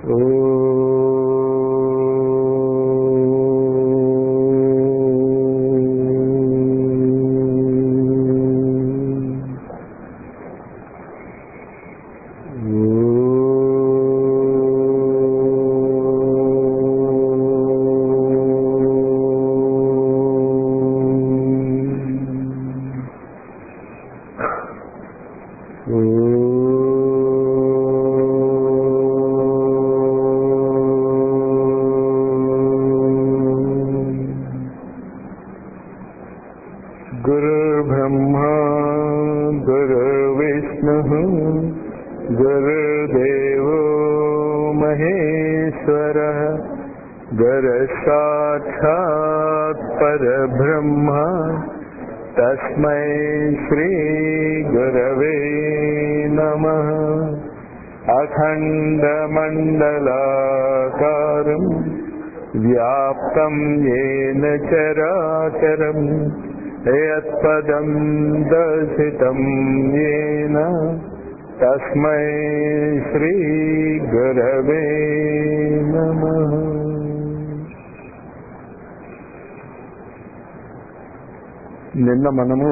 गुरुर्ब्रह्मा गुरुर्विष्णुः गुरुर्देवो महेश्वरः गुरुसाक्षात् परब्रह्म तस्मै श्रीगुरवे नमः अखण्डमण्डलाकारम् व्याप्तं येन चराचरम् यत्पदं दर्शितं येन तस्मै श्रीगुरवे नमः నిన్న మనము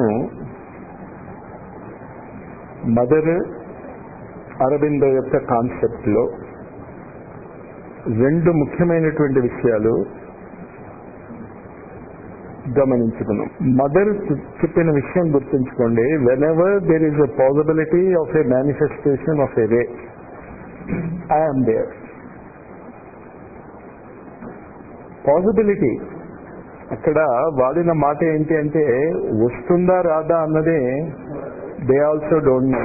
మదర్ అరబిందో యొక్క కాన్సెప్ట్ లో రెండు ముఖ్యమైనటువంటి విషయాలు గమనించుకున్నాం మదర్ చెప్పిన విషయం గుర్తుంచుకోండి whenever there is a possibility of a manifestation of a ray I'm there possibility అక్కడ వాడిన మాట ఏంటి అంటే వస్తుందా రాదా అన్నదే they also don't know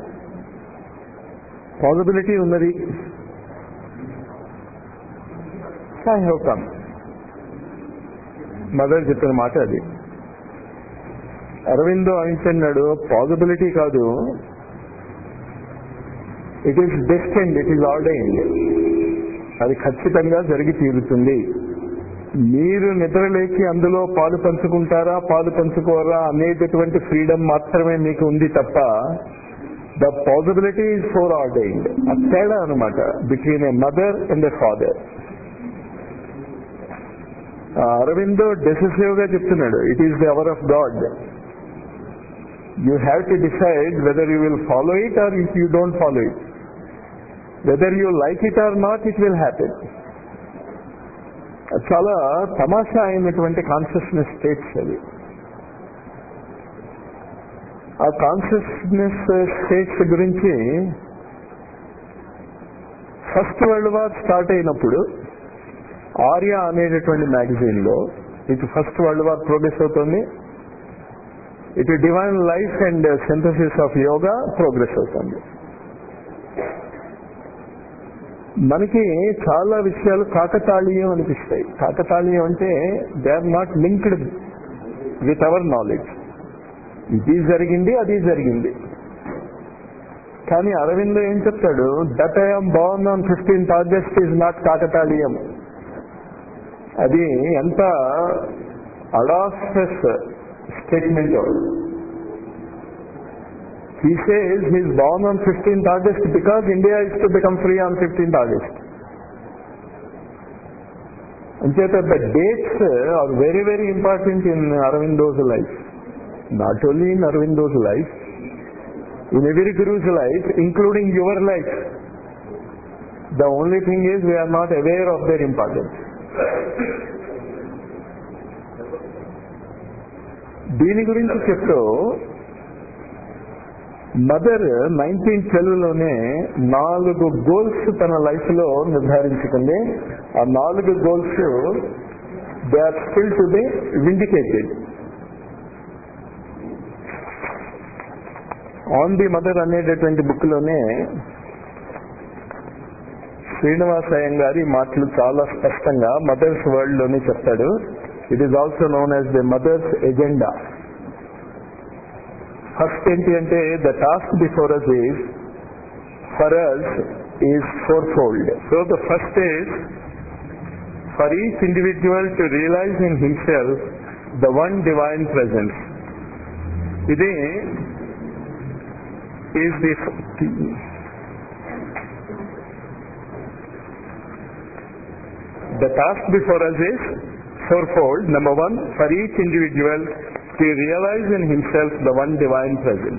possibility ఉన్నది ఐ హెవ్ కమ్ మదర్ చెప్పిన మాట అది అరవిందో అంటున్నాడు పాసిబిలిటీ కాదు it is destined it is ordained అది ఖచ్చితంగా జరిగి తీరుతుంది మీరు నిద్రలేచి అందులో పాలు పంచుకుంటారా పాలు పంచుకోరా అనేటటువంటి ఫ్రీడమ్ మాత్రమే మీకు ఉంది తప్ప the possibility is foreordained ఆ తేడా అనమాట between a mother and a father Aurobindo decisive గా చెప్తున్నాడు it is the hour of God you have to decide whether you will follow it or if you don't follow it whether you like it or not it will happen చాలా తమాషా అయినటువంటి consciousness states అవి ఆ consciousness states గురించి first world war start అయినప్పుడు ఆర్య అనేటటువంటి magazine లో ఇటు ఫస్ట్ వరల్డ్ వార్ ప్రోగ్రెస్ అవుతుంది ఇటు divine life and synthesis of yoga progress అవుతుంది మనకి చాలా విషయాలు కాకతాళీయం అనిపిస్తాయి కాకతాళీయం అంటే they are not linked with our knowledge ఇది జరిగింది అది జరిగింది కానీ అరవింద్ ఏం చెప్తాడు that I'm born on fifteenth August is not కాకతాళీయం అది ఎంత audacious statement He says he is born on 15th August because India is to become free on 15th August. అంచేత the dates are very very important in Aurobindo's life not only in Aurobindo's life in every guru's life including your life the only thing is we are not aware of their importance దీని గురించి చెప్తూ mother nineteen twelve లోనే నాలుగు goals తన life లో నిర్ధారించుకుంది ఆ నాలుగు goals they are still to be vindicated on the mother అనేటటువంటి బుక్ లోనే శ్రీనివాసయ్యం గారి మాటలు చాలా స్పష్టంగా మదర్స్ వరల్డ్ లోనే చెప్తాడు it is also known as the mother's agenda first ఏంటి అంటే the task before us is for us is fourfold so the first is for each individual to realise in himself the one divine presence ఇది is the The task before us is fourfold. Number one, for each individual to realize in himself the one divine presence.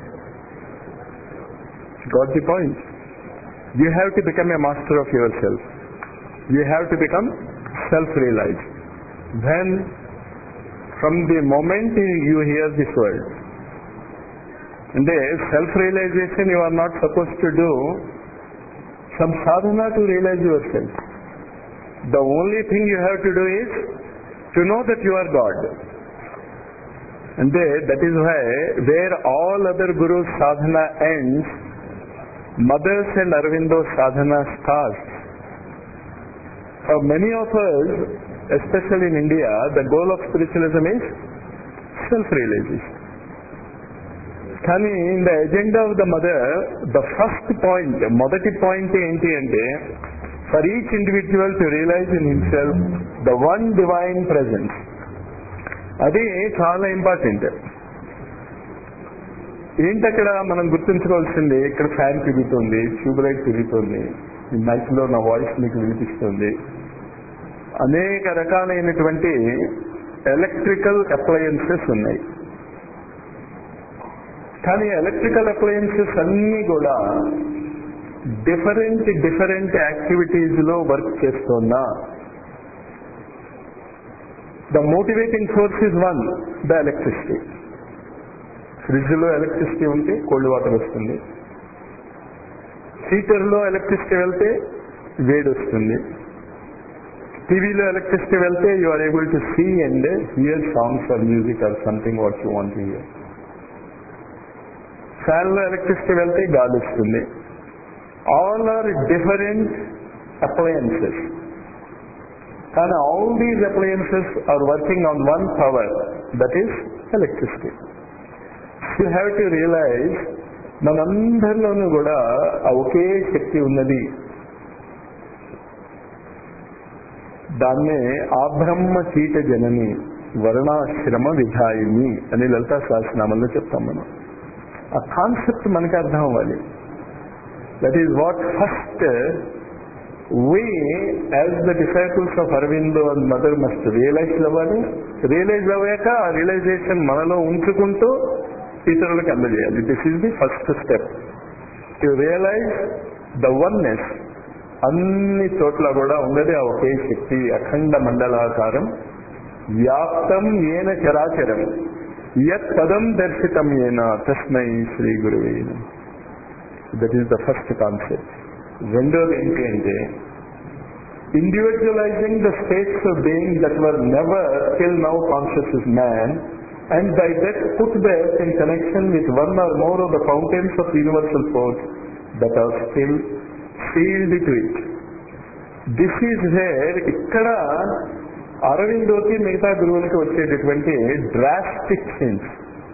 Got the point? You have to become a master of yourself. You have to become self-realized. Then, from the moment you hear this word, అంటే self realisation you are not suppose to do some sadhana to realise your self the only thing you have to do is to know that you are God అంటే that is why where all other guru sadhana ends mother's and Aurobindo sadhana starts for many of us especial in India the goal of spiritualism is self realisation కానీ in the agenda of the mother the first point మొదటి point ఏంటి అంటే for each individual to realise in himself the one divine presence అది చాలా important ఏంటక్కడ మనం గుర్తుంచుకోవాల్సింది ఇక్కడ fan తిరుగుతుంది ట్యూబ్ లైట్ తిరుగుతుంది ఈ మైక్ లో నా వాయిస్ మీకు వినిపిస్తుంది అనేక రకాలైనటువంటి ఎలక్ట్రికల్ అప్లయన్సెస్ ఉన్నాయి కానీ ఎలక్ట్రికల్ అప్లయన్సెస్ అన్నీ కూడా డిఫరెంట్ డిఫరెంట్ యాక్టివిటీస్ లో వర్క్ చేస్తున్నా the motivating source is one the electricity fridge లో ఎలక్ట్రిసిటీ ఉంటే కోల్డ్ వాటర్ వస్తుంది హీటర్ లో ఎలక్ట్రిసిటీ వెళ్తే వేడి వస్తుంది టీవీలో ఎలక్ట్రిసిటీ వెళ్తే you are able to see and hear songs or music or something what you want hear fan లో ఎలక్ట్రిసిటీ వెళ్తే గాలి వస్తుంది ఆల్ ఆర్ డిఫరెంట్ అప్లయన్సెస్ కానీ all these appliances are working on one power that is electricity you have to realise మనందరిలోనూ కూడా ఆ ఒకే శక్తి ఉన్నది దాన్నే ఆబ్రహ్మ కీట జనని వర్ణాశ్రమ విధాయిని అని లలితా సహస్రనామంలో చెప్తాం మనం ఆ కాన్సెప్ట్ మనకి అర్థం అవ్వాలి that is what first we as the disciples of Aurobindo and mother must realise అవ్వాలి రియలైజ్ అవ్వాక ఆ రియలైజేషన్ మనలో ఉంచుకుంటూ ఇతరులకు అందజేయాలి this is the first step to realise the oneness అన్ని చోట్ల కూడా ఉన్నది ఆ ఒకే శక్తి అఖండ మండలాకారం వ్యాప్తం ఏన చరాచరం యత్ పదం దర్శితం ఏన తస్మై శ్రీ గురువే that is the first concept రెండోది ఏంటి అంటే individualizing the states of being that were never till now conscious as man and by that put them in connection with one or more of the fountains of universal force that are still sealed to it. This is where ఇక్కడ అరవిందోకి మిగతా గురువులకి వచ్చేటటువంటి drastic change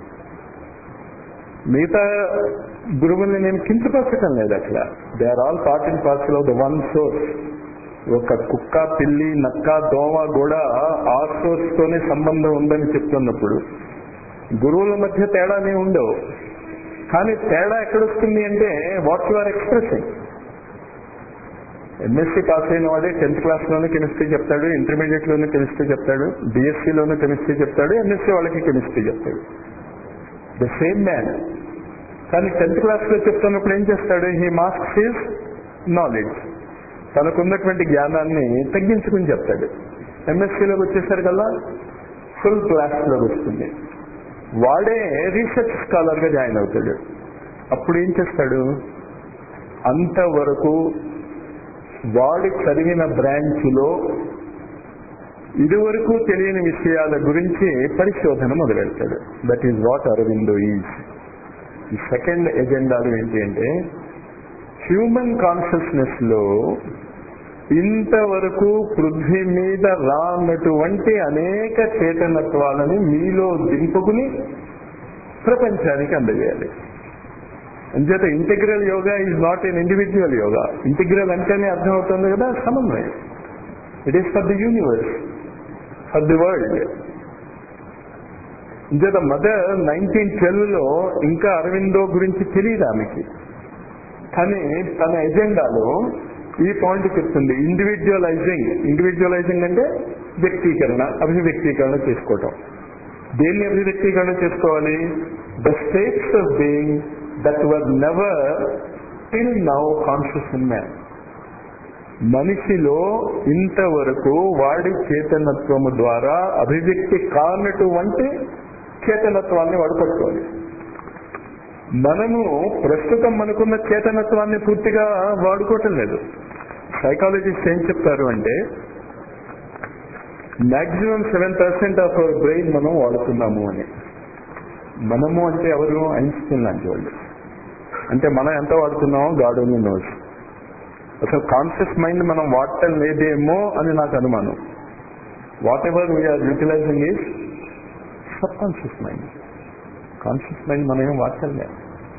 మిగతా గురువుల్ని నేను కించపరచడం లేదు అట్లా they are all part and parcel of the one source ఒక కుక్క పిల్లి నక్క దోమ కూడా ఆ సోర్స్ తోనే సంబంధం ఉందని చెప్తున్నప్పుడు గురువుల మధ్య తేడానే ఉండవు కానీ తేడా ఎక్కడొస్తుంది అంటే what you are expressing MSc pass అయిన వాడే టెన్త్ క్లాస్ లోనే కెమిస్ట్రీ చెప్తాడు ఇంటర్మీడియట్ లోనే కెమిస్ట్రీ చెప్తాడు బిఎస్సీ లోనే కెమిస్ట్రీ చెప్తాడు ఎంఎస్సీ వాళ్ళకి కెమిస్ట్రీ చెప్తాడు ద సేమ్ మ్యాన్ కానీ టెన్త్ క్లాస్ లో చెప్తున్నప్పుడు ఏం చేస్తాడు హీ మాస్క్స్ హిస్ నాలెడ్జ్ తనకున్నటువంటి జ్ఞానాన్ని తగ్గించుకుని చెప్తాడు ఎంఎస్సీలోకి వచ్చేసరికల్లా ఫుల్ క్లాస్ లోకి వస్తుంది వాడే రీసెర్చ్ స్కాలర్ గా జాయిన్ అవుతాడు అప్పుడు ఏం చేస్తాడు అంతవరకు వాడి చదివిన బ్రాంచ్ లో ఇదివరకు తెలియని విషయాల గురించి పరిశోధన మొదలెడతాడు that is what Aurobindo is ఈ సెకండ్ ఎజెండాలు ఏంటి అంటే హ్యూమన్ కాన్షియస్నెస్ లో ఇంతవరకు పృథ్వీ మీద రానటువంటి అనేక చేతనత్వాలని మీలో దింపుకుని ప్రపంచానికి అందజేయాలి అంచేత integral yoga is not an individual yoga integral అంటేనే అర్థమవుతుంది కదా సమన్వయం it is for the universe for the world ఇంచేత మదర్ నైన్టీన్ ట్వెల్వ్ లో ఇంకా అరవిందో గురించి తెలియదు ఆమెకి కానీ తన ఎజెండాలో ఈ పాయింట్ చెప్తుంది ఇండివిజువలైజింగ్ ఇండివిజువలైజింగ్ అంటే వ్యక్తీకరణ అభివ్యక్తీకరణ చేసుకోవటం దేన్ని అభివ్యక్తీకరణ చేసుకోవాలి the states of being that were never till now conscious in man మనిషిలో ఇంతవరకు వాడి చేతనత్వము ద్వారా అభివ్యక్తి కానటువంటి చేతనత్వాన్ని వాడు పట్టుకోవాలి మనము ప్రస్తుతం మనకున్న చేతనత్వాన్ని పూర్తిగా వాడుకోవటం లేదు సైకాలజిస్ట్ ఏం చెప్తారు అంటే maximum seven percent of our brain మనం వాడుతున్నాము అని మనము అంటే ఎవరు ఐన్స్టీన్ లాంటి వాళ్ళు అంటే మనం ఎంత వాడుతున్నామో గాడ్ ఓన్లీ నోస్ అసలు కాన్షియస్ మైండ్ మనం వాడటం లేదేమో అని నాకు అనుమానం whatever we are utilising is subconscious mind conscious mind మనం ఏం వాడటం లేదు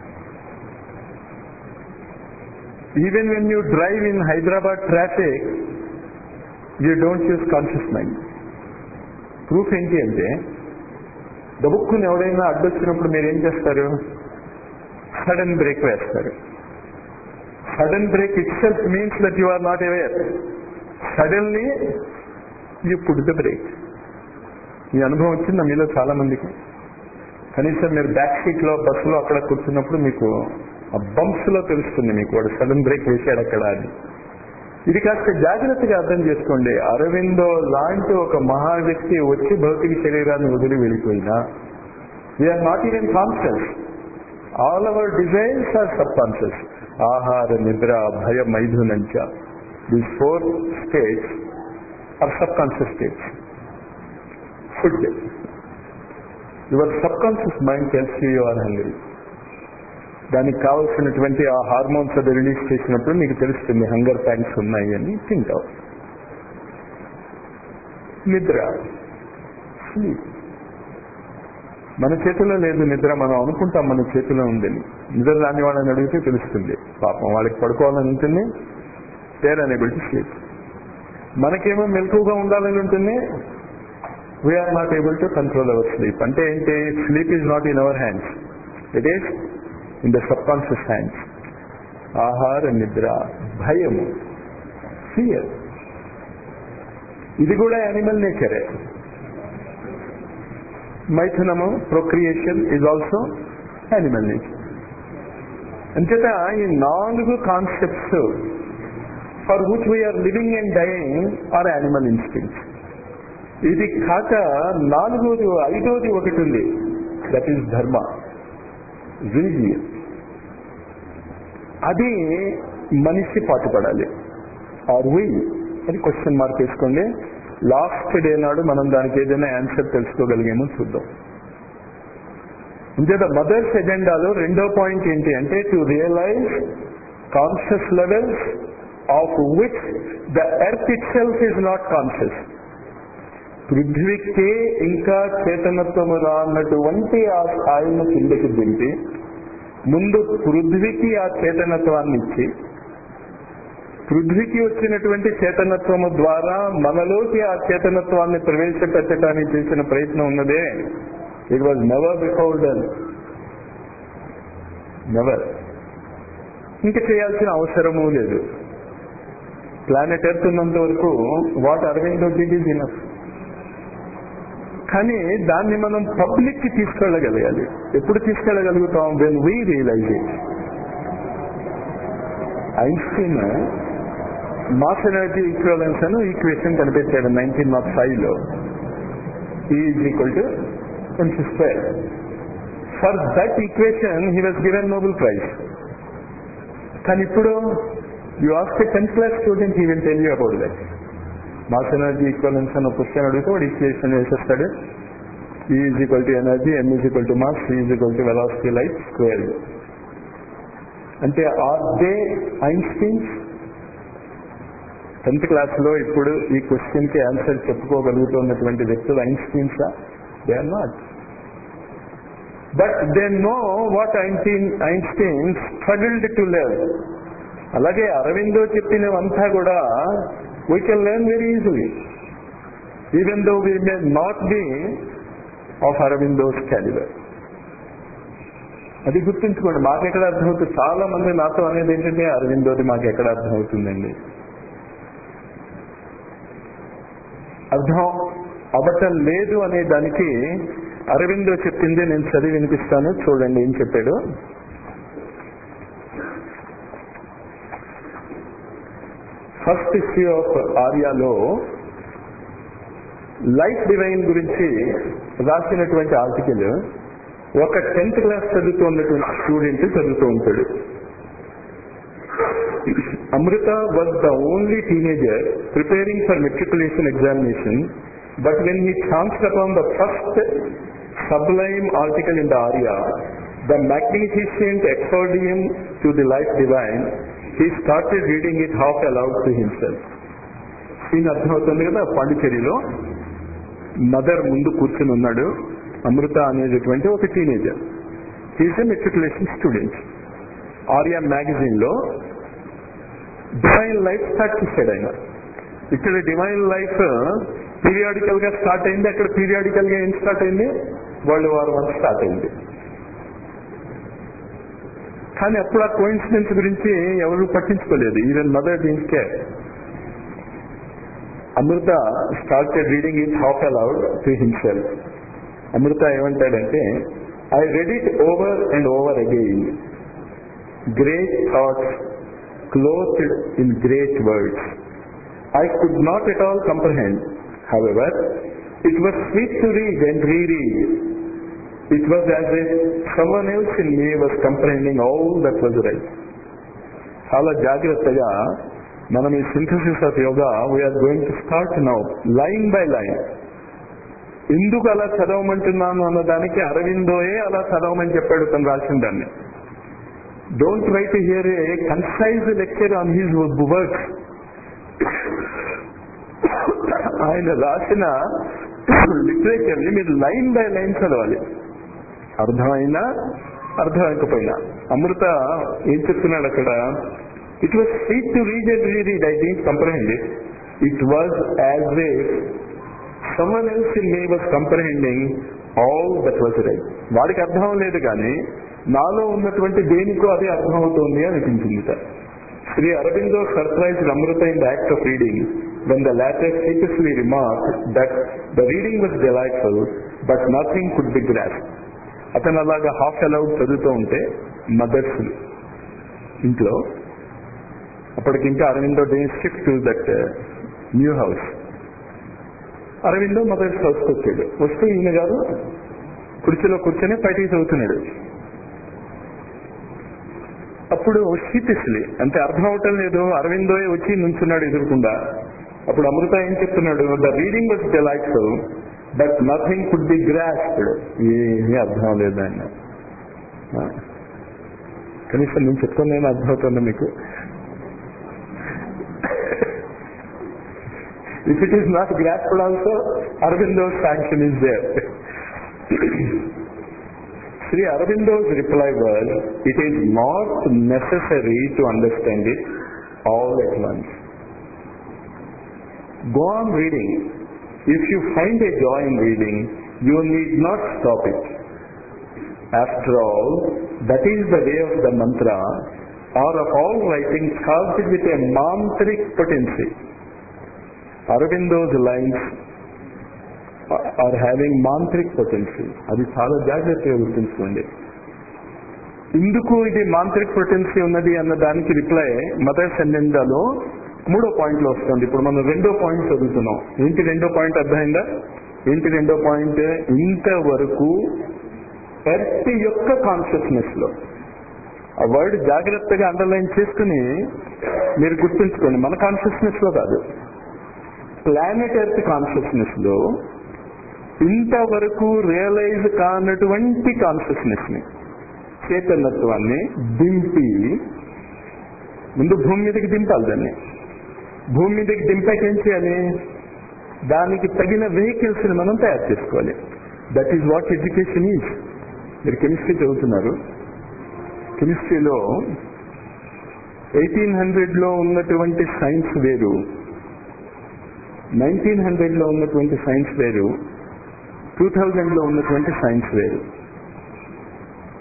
even when you drive in Hyderabad traffic you don't use conscious mind proof ఏంటి అంటే దబుక్కుని ఎవడైనా అడ్డొచ్చినప్పుడు మీరు ఏం చేస్తారు సడన్ బ్రేక్ వేస్తారు sudden brake it self means that you are not aware suddenly you put the break మీ అనుభవం వచ్చిందా మీలో చాలా మందికి కనీసం మీరు బ్యాక్ సీట్ లో బస్సులో అక్కడ కూర్చున్నప్పుడు మీకు ఆ బంప్స్ లో తెలుస్తుంది మీకు వాడు సడన్ బ్రేక్ వేసాడు అక్కడ అని ఇది కాస్త జాగ్రత్తగా అర్థం చేసుకోండి అరవిందో లాంటి ఒక మహా వ్యక్తి వచ్చి భౌతిక శరీరాన్ని వదిలి వెళ్ళిపోయినా we are not even conscious all our designs are subconscious ఆహార నిద్ర భయ మైథునంచ these four states are subconscious states food your subconscious mind tells you you are hungry దానికి కావలసినటువంటి ఆ హార్మోన్స్ అది రిలీజ్ చేసినప్పుడు నీకు తెలుస్తుంది హంగర్ ప్యాంక్స్ ఉన్నాయి అని తింటావు నిద్ర స్లీప్ మన చేతిలో లేదు నిద్ర మనం అనుకుంటాం మన చేతిలో ఉందని నిద్ర రాని వాళ్ళని అడిగితే తెలుస్తుంది పాపం వాళ్ళకి పడుకోవాలని ఉంటుంది దేర్ అనేబుల్ టు స్లీప్ మనకేమో మెలకుగా ఉండాలని ఉంటుంది we are not able to control our sleep అంటే ఏంటి sleep is not in our hands it is in the subconscious hands ఆహార నిద్ర భయము ఫియర్ ఇది కూడా యానిమల్ నేచరే మైథునము procreation is also animal nature అంచేత ఈ నాలుగు concepts for which we are living and dying are animal instincts ఇది కాక నాలుగోది ఐదోది ఒకటి ఉంది దట్ ఈస్ ధర్మ రిలీజియన్ అది మనిషి పాటుపడాలి ఆర్ వి అని క్వశ్చన్ మార్క్ వేసుకోండి లాస్ట్ డే నాడు మనం దానికి ఏదైనా ఆన్సర్ తెలుసుకోగలిగేమో చూద్దాం ఇంకేత మదర్స్ ఎజెండాలో రెండో పాయింట్ ఏంటి అంటే to realise conscious levels of which the earth it self is not conscious పృథ్వీకే ఇంకా చేతనత్వము రానటువంటి ఆ స్థాయిని కిందకి దింపి ముందు పృథ్వీకి ఆ చేతనత్వాన్ని ఇచ్చి పృథ్వీకి వచ్చినటువంటి చేతనత్వము ద్వారా మనలోకి ఆ చేతనత్వాన్ని ప్రవేశపెట్టడానికి చేసిన ప్రయత్నం ఉన్నదే it was never before done never ఇంకా చేయాల్సిన అవసరము లేదు ప్లానెట్ ఎర్త్ ఉన్నంత వరకు what Aurobindo did is enough కానీ దాన్ని మనం పబ్లిక్ కి తీసుకెళ్ళగలగాలి ఎప్పుడు తీసుకెళ్ళగలుగుతాం when we realise it Einstein mass energy equivalence అని ఈక్వేషన్ కనిపెట్టాడు నైన్టీన్ నాట్ ఫైవ్ లో is equal to MC square for that equation he was given Nobel prize కానీ ఇప్పుడు you ask tenth class student he will tell you about that mass energy equivalence అన్న question అడిగితే వాడు equation వేసేస్తాడు is equal to energy M is equal to mass is equal to velocity light square అంటే are they Einsteins tenth class లో ఇప్పుడు ఈ question కి answer చెప్పుకోగలుగుతున్నటువంటి వ్యక్తులు ఐన్స్టీన్సా they are not but they know what Einstein Einstein struggled to live అలాగే అరవిందో చెప్పినవంతా కూడా we can learn very easily even though we may not be of Aurobindo's calibre అది గుర్తుంచుకోండి మాకు ఎక్కడ అర్థమవుతుంది చాలా మంది నాతో అనేది ఏంటంటే అరవిందోది మాకు ఎక్కడ అర్థమవుతుందండి అర్థం అబద్ధం లేదు అనే దానికి అరవిందో చెప్పింది నేను చదివి వినిపిస్తాను చూడండి ఏం చెప్పాడు ఫస్ట్ ఇష్యూ ఆఫ్ ఆర్యాలో లైఫ్ డివైన్ గురించి రాసినటువంటి ఆర్టికల్ ఒక టెన్త్ క్లాస్ చదువుతున్నటువంటి స్టూడెంట్ చదువుతూ ఉంటాడు Amrita was the only teenager preparing for matriculation examination but when he chanced upon the first sublime article in the Arya, the magnificent exordium to the life divine, he started reading it half aloud to himself. ఈయన అర్థమవుతుంది కదా పాండిచేరిలో mother ముందు కూర్చుని ఉన్నాడు అమృత అనేటటువంటి ఒక teenager he's a matriculation student Arya magazine లో divine life start చేశాడు ఆయన ఇక్కడ డివైన్ లైఫ్ పీరియాడికల్ గా స్టార్ట్ అయింది అక్కడ పీరియాడికల్ గా ఏం స్టార్ట్ అయింది వరల్డ్ వార్ వన్ స్టార్ట్ అయింది కానీ అప్పుడు ఆ కోయిన్సిడెన్స్ గురించి ఎవరు పట్టించుకోలేదు even mother didn't care Amrita started reading it half aloud to himself Amrita ఏమంటాడంటే I read it over and over again great thoughts clothed in great words I could not at all comprehend. However, it was sweet to read and reread. It was as if someone else in me was comprehending all that was right. చాలా జాగ్రత్తగా మనం ఈ synthesis of yoga we are going to start now line by line ఎందుకు అలా చదవమంటున్నాను అన్న దానికి అరవిందోయే అలా చదవమని చెప్పాడు తను రాసిన దాన్ని don't try to hear a concise lecture on his works ఆయన రాసిన లిటరేచర్ ని మీరు లైన్ బై లైన్ చదవాలి అర్థమైనా అర్థమైకపోయినా అమృత ఏం చెప్తున్నాడు అక్కడ it was sweet to read and read I didn't comprehend it it was as a someone else in me was comprehending all that was write వాడికి అర్థం లేదు కానీ నాలో ఉన్నటువంటి దేనికో అదే అర్థమవుతోంది అనిపించింది Sri Aurobindo surprise Amrita in the act of reading when the latter sheepishly remarked that the reading was delightful, but nothing could be grasped. అతను అలాగా హాఫ్ అలౌడ్ చదువుతూ ఉంటే మదర్స్ ఇంట్లో అప్పటికి ఇంకా Aurobindo they shift to that new house Aurobindo mother's హౌస్కి వచ్చాడు వస్తే ఈయన గారు కుర్చీలో కూర్చొని బయటికి చదువుతున్నాడు అప్పుడు షీపిస్లీ అంటే అర్థం అవటం లేదు అరవిందోయే వచ్చి నుంచున్నాడు ఎదురుకుండా అప్పుడు అమృత ఏం చెప్తున్నాడు the reading was delightful but nothing could be grasped ఏమీ అర్థం లేదు ఆయన కనీసం నేను చెప్తాను నేను అర్థమవుతుంది మీకు if it is not grasped also Aurobindo sanction is there Sri Aurobindo's reply was, it is not necessary to understand it all at once. Go on reading. If you find a joy in reading, you need not stop it. After all, that is the way of the mantra or of all writing charged with a mantric potency. Aurobindo's lines are having mantric potency అది చాలా జాగ్రత్తగా గుర్తుంచుకోండి ఎందుకు ఇది మాంత్రిక్ potency ఉన్నది అన్న దానికి reply mother సెండెండాలో మూడో పాయింట్ లో వస్తుంది ఇప్పుడు మనం రెండో పాయింట్ చదువుతున్నాం ఏంటి రెండో పాయింట్ అర్థమైందా ఏంటి రెండో పాయింట్ ఇంతవరకు ఎర్త్ యొక్క కాన్షియస్నెస్ లో ఆ వర్డ్ జాగ్రత్తగా అండర్లైన్ చేసుకుని మీరు గుర్తుంచుకోండి మన కాన్షియస్నెస్ లో కాదు ప్లానెట్ ఎర్త్ కాన్షియస్నెస్ లో ఇంతవరకు రియలైజ్ కానటువంటి కాన్షియస్నెస్ ని చైతన్యత్వాన్ని దింపి ముందు భూమి మీదకి దింపాలి దాన్ని భూమి మీదకి దింపాక ఏం చేయాలి దానికి తగిన వెహికల్స్ ని మనం తయారు చేసుకోవాలి that is what education is మీరు కెమిస్ట్రీ చదువుతున్నారు కెమిస్ట్రీలో ఎయిటీన్ హండ్రెడ్ లో ఉన్నటువంటి సైన్స్ వేరు నైన్టీన్ హండ్రెడ్ లో ఉన్నటువంటి సైన్స్ వేరు టూ థౌజండ్ లో ఉన్నటువంటి సైన్స్ వేరు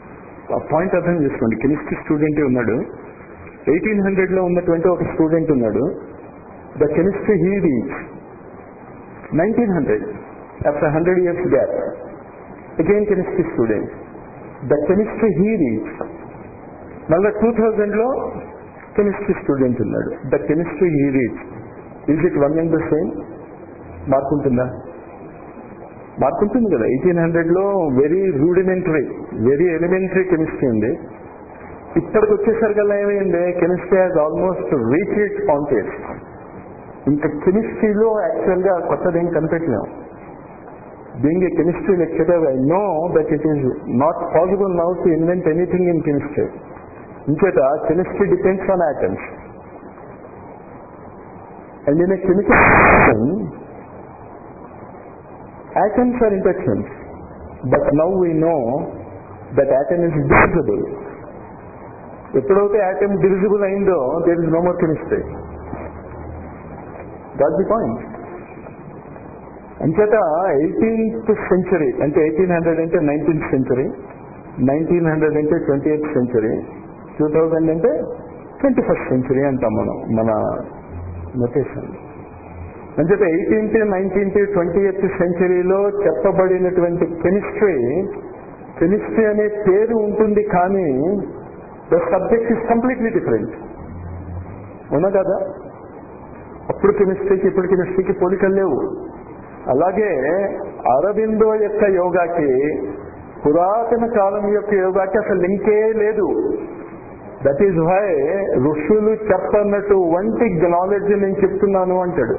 ఆ పాయింట్ అర్థం చేసుకోండి కెమిస్ట్రీ స్టూడెంట్ ఉన్నాడు ఎయిటీన్ హండ్రెడ్ లో ఉన్నటువంటి ఒక స్టూడెంట్ ఉన్నాడు the chemistry he reach nineteen hundred after hundred years gap again chemistry student the chemistry he reach మళ్ళీ టూ థౌజండ్ లో కెమిస్ట్రీ స్టూడెంట్ ఉన్నాడు the chemistry he reach is it one and the same మార్కుంటుందా మార్కుంటుంది కదా eighteen hundred లో very rudimentary very elementary chemistry ఉంది ఇప్పటికి వచ్చేసరికల్లా ఏమైంది chemistry has almost reach it contest ఇంకా కెమిస్ట్రీలో యాక్చువల్ గా కొత్తదేం కనిపెట్టలేము being a chemistry lecturer I know that it is not possible now to invent anything in chemistry ఇంకేత chemistry depends on atoms and in a chemical atoms are interactions. But now we know that atom is divisible. ఎప్పుడైతే atom divisible అయిందో there is no more chemistry. That's the point. అంచేత eighteenth century అంటే eighteen hundred అంటే nineteenth century nineteen hundred అంటే twenty eighth century two thousand అంటే twenty first century అంటాం మనం మన నొటేషన్ అంచేత ఎయిటీన్త్ నైన్టీన్త్ ట్వంటీ ఎయిత్ సెంచరీలో చెప్పబడినటువంటి కెమిస్ట్రీ కెమిస్ట్రీ అనే పేరు ఉంటుంది కానీ the subject is completely different అవునా కదా అప్పుడు కెమిస్ట్రీకి ఇప్పుడు కెమిస్ట్రీకి పోలికలు లేవు అలాగే అరబిందో యొక్క యోగాకి పురాతన కాలం యొక్క యోగాకి అసలు లింకే లేదు దట్ ఈజ్ వై ఋషులు చెప్పన్నట్టు వంటి నాలెడ్జ్ నేను చెప్తున్నాను అంటాడు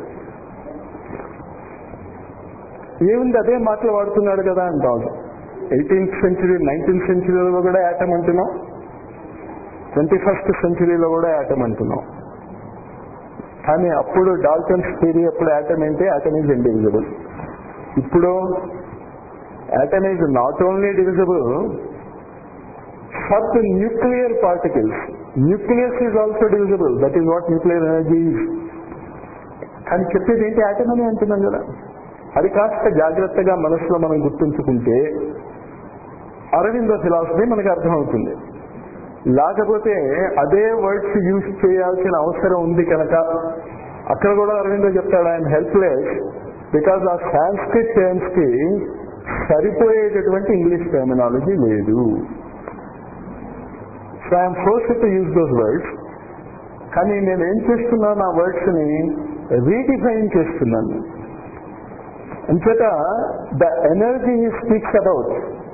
ఏముంది అదే మాటలు వాడుతున్నాడు కదా అంటాం ఎయిటీన్త్ సెంచరీ నైన్టీన్త్ సెంచరీలో కూడా యాటం అంటున్నాం ట్వంటీ ఫస్ట్ సెంచరీలో కూడా యాటం అంటున్నాం కానీ అప్పుడు డాల్టన్స్ థియరీ అప్పుడు యాటమ్ ఏంటి యాటమ్ ఈజ్ ఇండివిజిబుల్ ఇప్పుడు atom is not only divisible for the nuclear particles nucleus is also divisible that is what nuclear energy కానీ చెప్పేది ఏంటి యాటమ్ అని అంటున్నాం కదా అది కాస్త జాగ్రత్తగా మనసులో మనం గుర్తుంచుకుంటే అరవింద ఫిలాసఫీ మనకు అర్థమవుతుంది లేకపోతే అదే వర్డ్స్ యూజ్ చేయాల్సిన అవసరం ఉంది కనుక అక్కడ కూడా అరవిందో చెప్తాడు ఆయన హెల్ప్లెస్ బికాజ్ ఆ సాంస్క్రిట్ టర్మ్స్ కి సరిపోయేటటువంటి ఇంగ్లీష్ టర్మినాలజీ లేదు so I'm forced to use those words కానీ నేను ఏం చేస్తున్నాను ఆ వర్డ్స్ ని రీడిఫైన్ చేస్తున్నాను అంచేత the energy he speaks about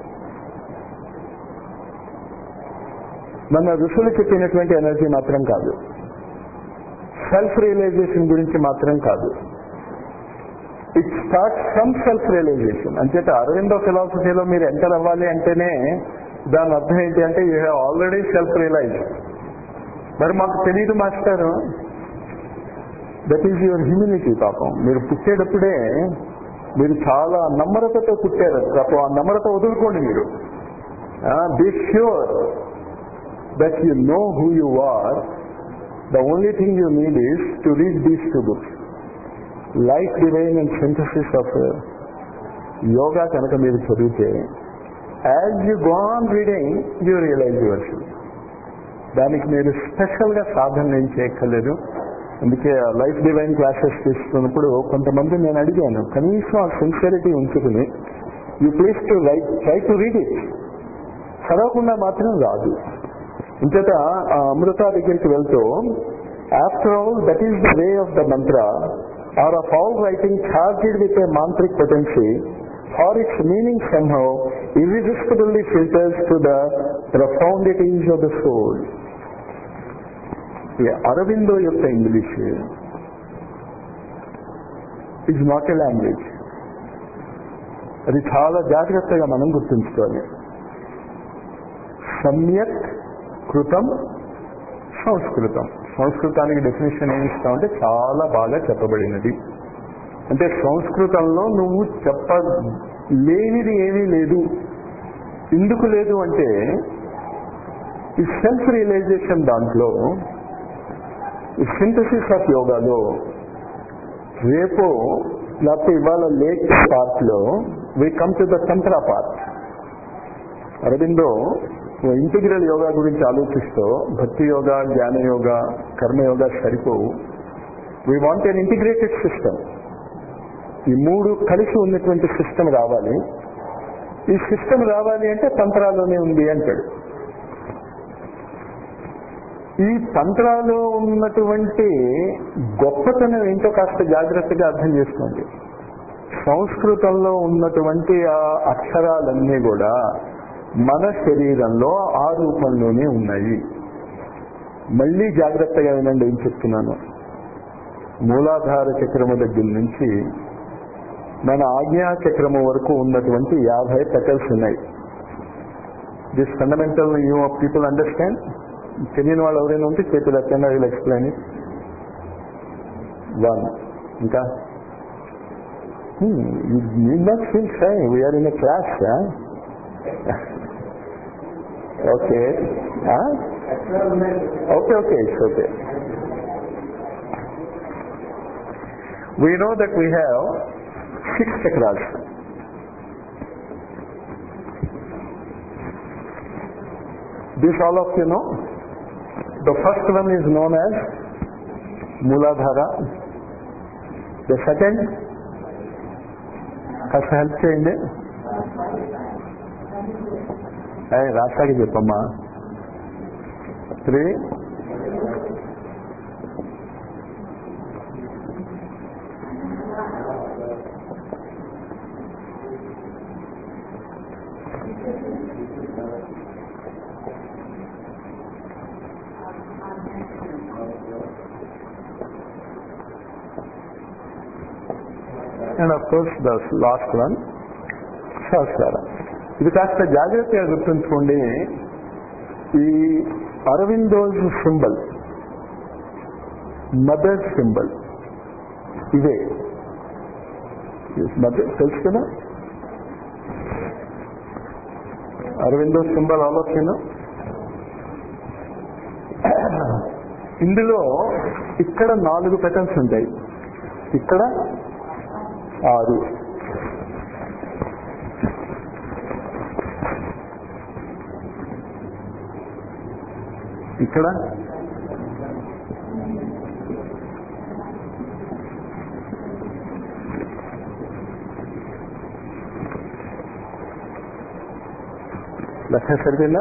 మన ఋషులు చెప్పినటువంటి ఎనర్జీ మాత్రం కాదు సెల్ఫ్ రియలైజేషన్ గురించి మాత్రం కాదు it start from self realization అంచేత అరవిందో ఫిలాసఫీలో మీరు ఎంటర్ అవ్వాలి అంటేనే దాని అర్థం ఏంటి అంటే you have already self realize మరి మాకు తెలియదు master that is your humanity పాపం మీరు పుట్టేటప్పుడే మీరు చాలా నమ్రతతో పుట్టారు పాపం ఆ నమ్రత వదులుకోండి మీరు be sure that you know who you are the only thing you need is to read these two books life divine and synthesis of yoga కనుక మీరు చదివితే as you go on reading you realize your దానికి మీరు special గా సాధన ఏం చేయక్కర్లేదు అందుకే life divine classes తీసుకున్నప్పుడు కొంతమంది నేను అడిగాను కనీసం ఆ సిన్సియరిటీ ఉంచుకుని you please to write try to read it చదవకుండా మాత్రం రాదు ఇంచేత ఆ అమృత దగ్గరికి వెళ్తూ after all that is the way of the mantra are of all writing charged with a mantric potency are its meaning somehow irresistibly filters to the profundities of the soul. Aurobindo యొక్క English is not a language అది చాలా జాగ్రత్తగా మనం గుర్తుంచుకోవాలి సమ్యక్ కృతం సంస్కృతం సంస్కృతానికి definition ఏమి ఇస్తామంటే చాలా బాగా చెప్పబడినది అంటే సంస్కృతంలో నువ్వు చెప్ప లేనిది ఏమీ లేదు ఎందుకు లేదు అంటే ఈ సెల్ఫ్ రియలైజేషన్ దాంట్లో ఈ సింథసిస్ ఆఫ్ యోగాలో రేపు లేకపోతే ఇవాళ లేట్ పార్ట్ లో we come to the tantra part Aurobindo integral yoga గురించి ఆలోచిస్తూ భక్తి యోగా జ్ఞాన యోగా కర్మయోగా సరిపోవు we want an integrated system ఈ మూడు కలిసి ఉన్నటువంటి సిస్టమ్ రావాలి ఈ సిస్టమ్ రావాలి అంటే తంత్రాల్లోనే ఉంది అంటాడు ఈ తంత్రాలో ఉన్నటువంటి గొప్పతనం ఏంటో కాస్త జాగ్రత్తగా అర్థం చేసుకోండి సంస్కృతంలో ఉన్నటువంటి ఆ అక్షరాలన్నీ కూడా మన శరీరంలో ఆ రూపంలోనే ఉన్నాయి మళ్ళీ జాగ్రత్తగా వినండి ఏం చెప్తున్నాను మూలాధార చక్రము దగ్గర నుంచి మన ఆజ్ఞా చక్రము వరకు ఉన్నటువంటి యాభై పెటల్స్ ఉన్నాయి this fundamental you people understand తెలియని వాళ్ళు ఎవరైనా ఉంటే చేతులు ఎత్తండి విల్ ఎక్స్ప్లెయిన్ ఇట్ వన్ ఇంకా you not feel shy we are in a class okay okay okay it's okay we know that we have six chakras. This all of you know. The first one is known as Muladhara. The second, కాస్త help చేయండి అయ్యి రాష్ట్రాకి చెప్పమ్మా three and of course the last one Sahasrara ఇది కాస్త జాగ్రత్తగా గుర్తుంచుకోండి ఈ అరవిందోజ్ సింబల్ మదర్ సింబల్ ఇవే మదర్ తెలుసు కదా అరవిందో సింబల్ ఆలోచన ఇందులో ఇక్కడ నాలుగు పెటల్స్ ఉంటాయి ఇక్కడ ఆరు ఇక్కడ లెక్క సరిపోయిందా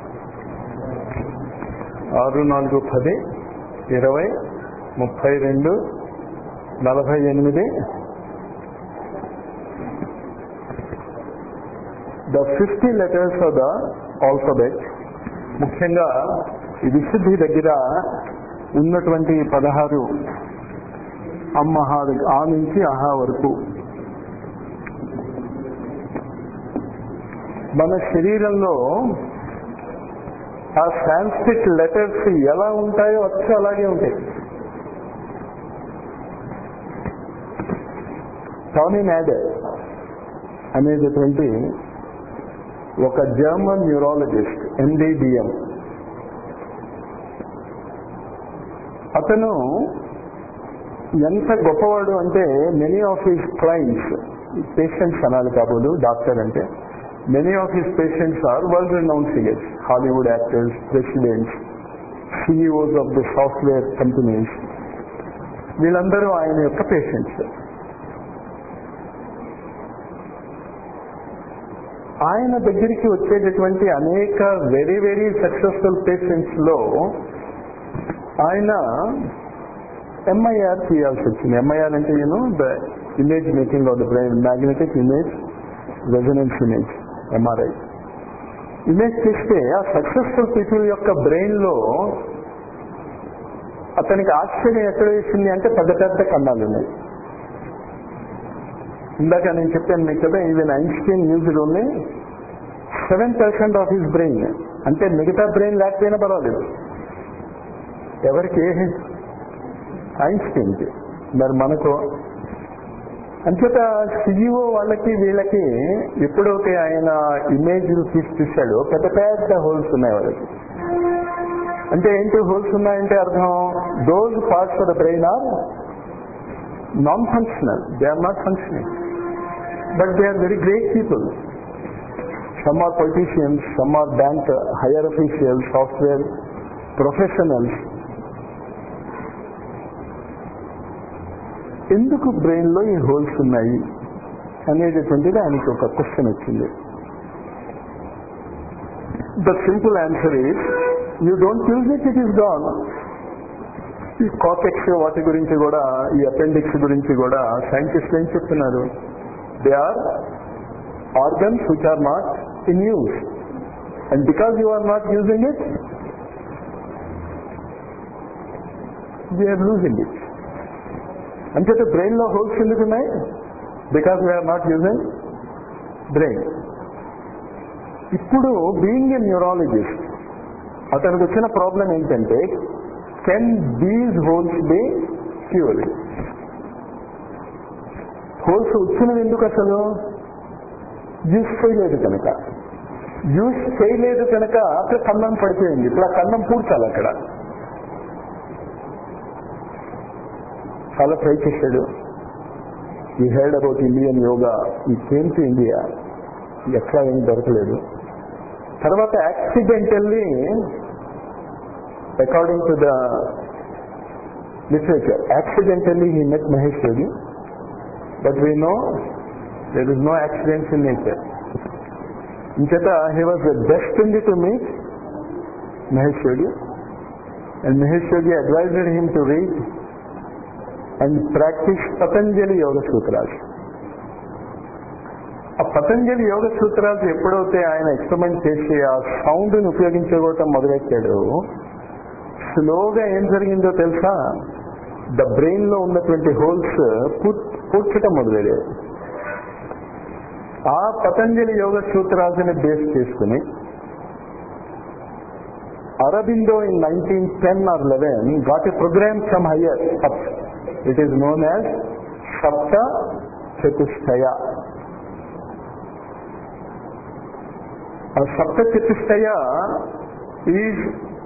ఆరు నాలుగు పది ఇరవై ముప్పై రెండు నలభై ఎనిమిది the fifty letters of the alphabet ముఖ్యంగా ఈ విశుద్ధి దగ్గర ఉన్నటువంటి పదహారు అమ్మహా ఆ నుంచి అహా వరకు మన శరీరంలో ఆ సాంస్క్రిట్ లెటర్స్ ఎలా ఉంటాయో అచ్చు అలాగే ఉంటాయి టానీ నాడర్ అనేటటువంటి ఒక జర్మన్ న్యూరాలజిస్ట్ ఎండిడిఎం అతను ఎంత గొప్పవాడు అంటే many of his clients patients అనాలి కాబోదు డాక్టర్ అంటే many of his patients are world renown figures Hollywood actors presidents CEOs of the software companies వీళ్ళందరూ ఆయన యొక్క పేషెంట్స్ ఆయన దగ్గరికి వచ్చేటటువంటి అనేక వెరీ వెరీ సక్సెస్ఫుల్ పేషెంట్స్ లో ఆయన ఎంఐఆర్ చేయాల్సి వచ్చింది ఎంఐఆర్ అంటే నేను the image making of the brain magnetic image resonance image MRI image చేస్తే ఆ సక్సెస్ఫుల్ పీపుల్ యొక్క బ్రెయిన్ లో అతనికి ఆశ్చర్యం ఎక్కడ వేసింది అంటే పెద్ద పెద్ద కన్నాలు ఉన్నాయి ఇందాక నేను చెప్పాను మీకు కదా even Einstein used only seven percent of his brain అంటే మిగతా బ్రెయిన్ లేకపోయినా పర్వాలేదు ఎవరికి ఏ ఐన్స్టీన్కి మరి మనకు అంచేత సిఇఓ వాళ్ళకి వీళ్ళకి ఎప్పుడైతే ఆయన ఇమేజ్ తీసి చూశాడో పెద్ద పెద్ద హోల్స్ ఉన్నాయి వాళ్ళకి అంటే ఏంటి హోల్స్ ఉన్నాయంటే అర్థం those parts of the brain are non functional they are not functioning but they are very great people some are politicians, some are bank uh, higher officials, software professionals. ఎందుకు brain లో ఈ holes ఉన్నాయి అనేటటువంటిది ఆయనకి ఒక question వచ్చింది the simple answer is you don't use it it is gone ఈ కాకెక్స్ వాటి గురించి కూడా ఈ అపెండిక్స్ గురించి కూడా సైంటిస్టులు ఏం చెప్తున్నారు they are organs which are not in use and because you are not using it we are losing it అంచేత బ్రెయిన్ లో హోల్స్ ఎందుకు ఉన్నాయి because we are not using brain ఇప్పుడు బీయింగ్ ఏ న్యూరాలజిస్ట్ అతనికి వచ్చిన ప్రాబ్లం ఏంటంటే can these holes be cured holes వచ్చినవి ఎందుకు అసలు యూస్ చేయలేదు కనుక యూస్ చేయలేదు కనుక అక్కడ కన్నం పడిపోయింది ఇప్పుడు ఆ కన్నం పూడ్చాలి అక్కడ చాలా ట్రై చేశాడు ఈ హెడ్ అబౌట్ ఇండియన్ యోగా ఈ కేమ్ టు ఇండియా ఎట్లా ఏం దొరకలేదు తర్వాత accidentally according to the literature accidentally he met Mahesh Yogi but we know there is no accidents in nature ఇంచేత he was destined to meet Mahesh Yogi and Mahesh Yogi advisor him to read and practice Patanjali yoga సూత్రాలు ఆ Patanjali yoga సూత్రాలు ఎప్పుడైతే ఆయన experiment చేసి ఆ sound ని ఉపయోగించుకోవటం మొదలెట్టాడు స్లోగా ఏం జరిగిందో తెలుసా ద బ్రెయిన్ లో ఉన్నటువంటి హోల్స్ పూడ్చటం మొదలయ్యాయి ఆ పతంజలి యోగ సూత్రాలని బేస్ చేసుకుని Aurobindo in nineteen ten or eleven got a program from higher up it is known as sapta chatushtaya sapta chatushtaya is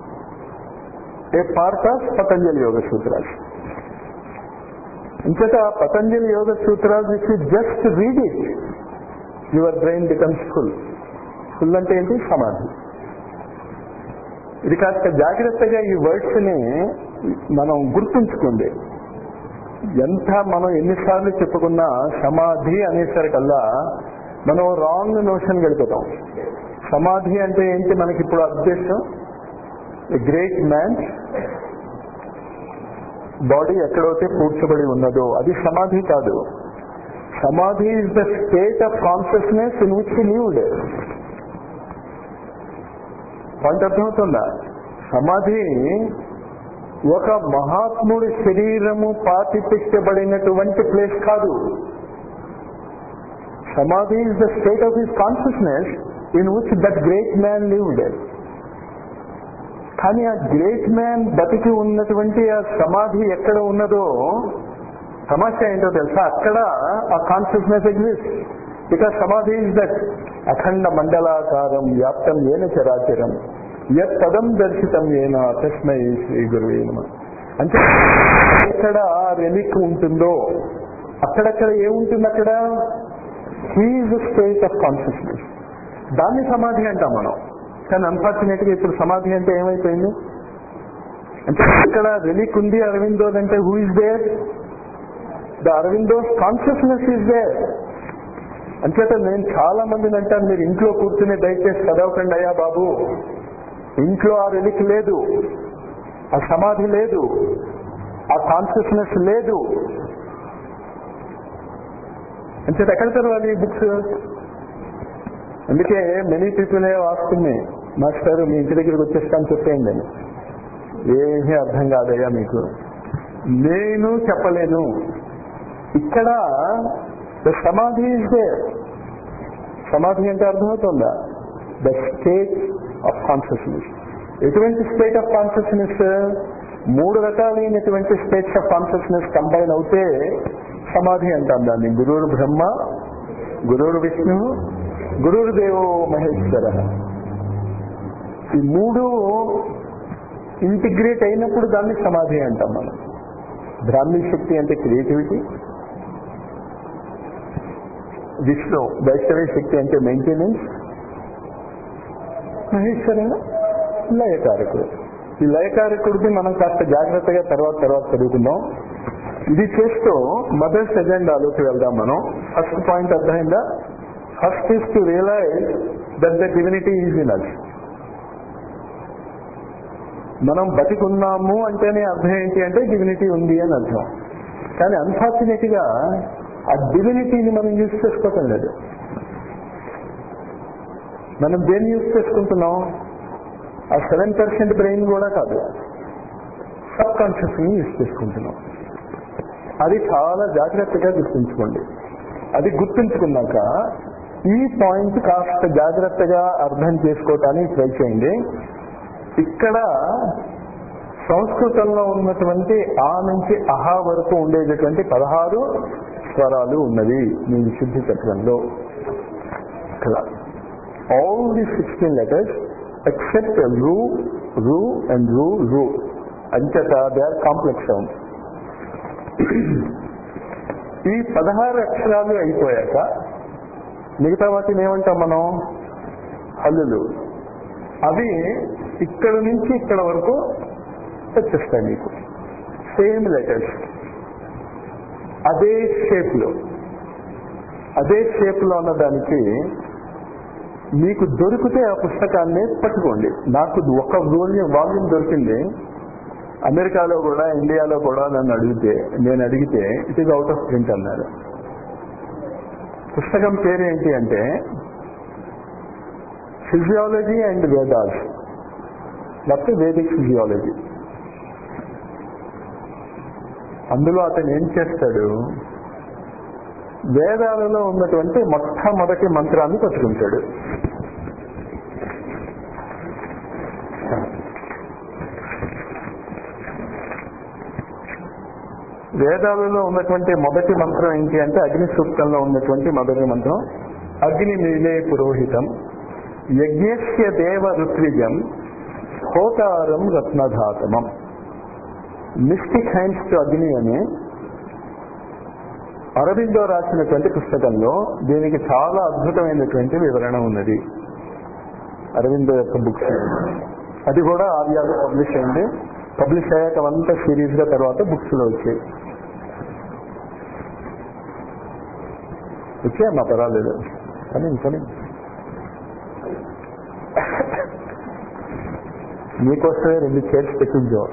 a part of Patanjali yoga సూత్రాలు ఇంకట పతంజలి యోగ సూత్రాలు if you just read it your brain becomes full full అంటే ఏంటి సమాధి ఇది కాస్త జాగ్రత్తగా ఈ వర్డ్స్ ని మనం గుర్తుంచుకోండి ఎంత మనం ఎన్నిసార్లు చెప్పుకున్నా సమాధి అనేసరికల్లా మనం రాంగ్ నోషన్ గడిపోతాం సమాధి అంటే ఏంటి మనకి ఇప్పుడు ఉద్దేశం ఎ గ్రేట్ మ్యాన్ బాడీ ఎక్కడైతే కూర్చోబడి ఉన్నదో అది సమాధి కాదు samadhi is the state of consciousness in which lived point అర్థమవుతుందా సమాధి ఒక మహాత్ముడి శరీరము పాతి పెట్టబడినటువంటి ప్లేస్ కాదు samadhi is the state of his consciousness in which that great man lived కానీ ఆ గ్రేట్ మ్యాన్ బతికి ఉన్నటువంటి ఆ సమాధి ఎక్కడ ఉన్నదో సమస్య ఏంటో తెలుసా అక్కడ ఆ consciousness exist because samadhi is that అఖండ మండలాకారం వ్యాప్తం ఏన చరాచరం యత్ పదం దర్శితం ఏన తస్మై శ్రీ గురువే నమ అంటే ఎక్కడ రెలిక్ ఉంటుందో అక్కడక్కడ ఏముంటుంది అక్కడ హీజ్ స్టేట్ ఆఫ్ కాన్షియస్నెస్ దాన్ని సమాధి అంటాం మనం కానీ అన్ఫార్చునేట్ గా ఇప్పుడు సమాధి అంటే ఏమైపోయింది అంటే ఇక్కడ రెలిక్ ఉంది అరవిందో అంటే who is there the Aurobindo consciousness is there అంచేత నేను చాలా మందిని అంటాను మీరు ఇంట్లో కూర్చుని దయచేసి చదవకండి అయ్యా బాబు ఇంట్లో ఆ రెలిక్ లేదు ఆ సమాధి లేదు ఆ కాన్షియస్నెస్ లేదు అంచేత ఎక్కడ చదవాలి ఈ బుక్స్ అందుకే మెనీ పీపుల్ ఏ వాస్తుంది మాస్టర్ మీ ఇంటి దగ్గరికి వచ్చేస్తాను చెప్పేయండి అని ఏమీ అర్థం కాదయ్యా మీకు నేను చెప్పలేను ఇక్కడ ద సమాధి ఇస్ దే సమాధి అంటే అర్థమవుతుందా ద స్టేట్ ఆఫ్ కాన్షియస్నెస్ ఎటువంటి స్టేట్ ఆఫ్ కాన్షియస్నెస్ మూడు రకాలైనటువంటి స్టేట్స్ ఆఫ్ కాన్షియస్నెస్ కంబైన్ అవుతే సమాధి అంటాం దాన్ని గురువురు బ్రహ్మ గురువురు విష్ణు గురువురు దేవో మహేశ్వర ఈ మూడు ఇంటిగ్రేట్ అయినప్పుడు దాన్ని సమాధి అంటాం మనం బ్రాహ్మీ శక్తి అంటే క్రియేటివిటీ విష్ణు వైష్ణవి శక్తి అంటే మెయింటెనెన్స్ మహేశ్వరుడు లయకారకుడు ఈ లయకారకుడికి మనం కాస్త జాగ్రత్తగా తర్వాత తర్వాత చదువుకుందాం ఇది చేస్తూ మదర్స్ ఎజెండాలోకి వెళ్దాం మనం ఫస్ట్ పాయింట్ అర్థమైందా first is to realize that the divinity is in us మనం బతికున్నాము అంటేనే అర్థం ఏంటి అంటే డివినిటీ ఉంది అని అర్థం కానీ అన్ఫార్చునేట్ గా ఆ డివినిటీని మనం యూజ్ చేసుకోవటం లేదు మనం దేన్ని యూజ్ చేసుకుంటున్నాం ఆ సెవెన్ పర్సెంట్ బ్రెయిన్ కూడా కాదు సబ్ కాన్షియస్ ని యూజ్ చేసుకుంటున్నాం అది చాలా జాగ్రత్తగా గుర్తుంచుకోండి అది గుర్తుంచుకున్నాక ఈ పాయింట్ కాస్త జాగ్రత్తగా అర్థం చేసుకోవటానికి ట్రై చేయండి ఇక్కడ సంస్కృతంలో ఉన్నటువంటి ఆ నుంచి అహా వరకు ఉండేటటువంటి పదహారు స్వరాలు ఉన్నవి మీ విశుద్ధి చక్రంలో ఇక్కడ all the sixteen letters except రూ రూ అండ్ రూ రూ అంచేత దే ఆర్ కాంప్లెక్స్ సౌండ్స్ ఈ పదహారు అక్షరాలు అయిపోయాక మిగతా వాటిని ఏమంటాం మనం హల్లులు అవి ఇక్కడ నుంచి ఇక్కడ వరకు వచ్చేస్తాయి మీకు సేమ్ లెటర్స్ అదే షేప్ లో అదే షేప్ లో ఉన్నదానికి మీకు దొరికితే ఆ పుస్తకాన్ని పట్టుకోండి నాకు ఒక వాల్యూమ్ వాల్యూమ్ దొరికింది అమెరికాలో కూడా ఇండియాలో కూడా నన్ను అడిగితే నేను అడిగితే it is out of print అన్నారు పుస్తకం పేరు ఏంటి అంటే ఫిజియాలజీ అండ్ వేదాస్ లేకపోతే వేదిక్ ఫిజియాలజీ అందులో అతను ఏం చేస్తాడు వేదాలలో ఉన్నటువంటి మొట్టమొదటి మంత్రాన్ని పట్టుకుంటాడు వేదాలలో ఉన్నటువంటి మొదటి మంత్రం ఏంటి అంటే అగ్ని సూక్తంలో ఉన్నటువంటి మొదటి మంత్రం అగ్ని నీలే పురోహితం యజ్ఞస్య దేవ ఋత్విజం హోతారం రత్నధాతమం మిస్టిక్ హ్యాండ్స్ టు అగ్ని అని అరవిందో రాసినటువంటి పుస్తకంలో దీనికి చాలా అద్భుతమైనటువంటి వివరణ ఉన్నది అరవిందో యొక్క బుక్స్ అది కూడా ఆర్యాలో పబ్లిష్ అయింది పబ్లిష్ అయ్యాక అంతా సిరీస్ గా తర్వాత బుక్స్ లో వచ్చాయి వచ్చాయమ్మా పర్వాలేదు కానీ కానీ మీకోసమే రెండు చైర్స్ పెట్టించో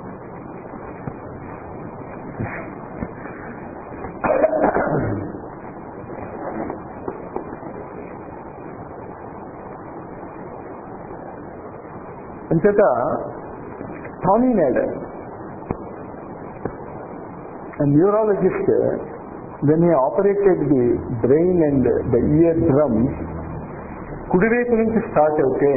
అంచేత Tony Nader neurologist when he operated the brain and the ear drums కుడివైపు నుంచి స్టార్ట్ అవుతే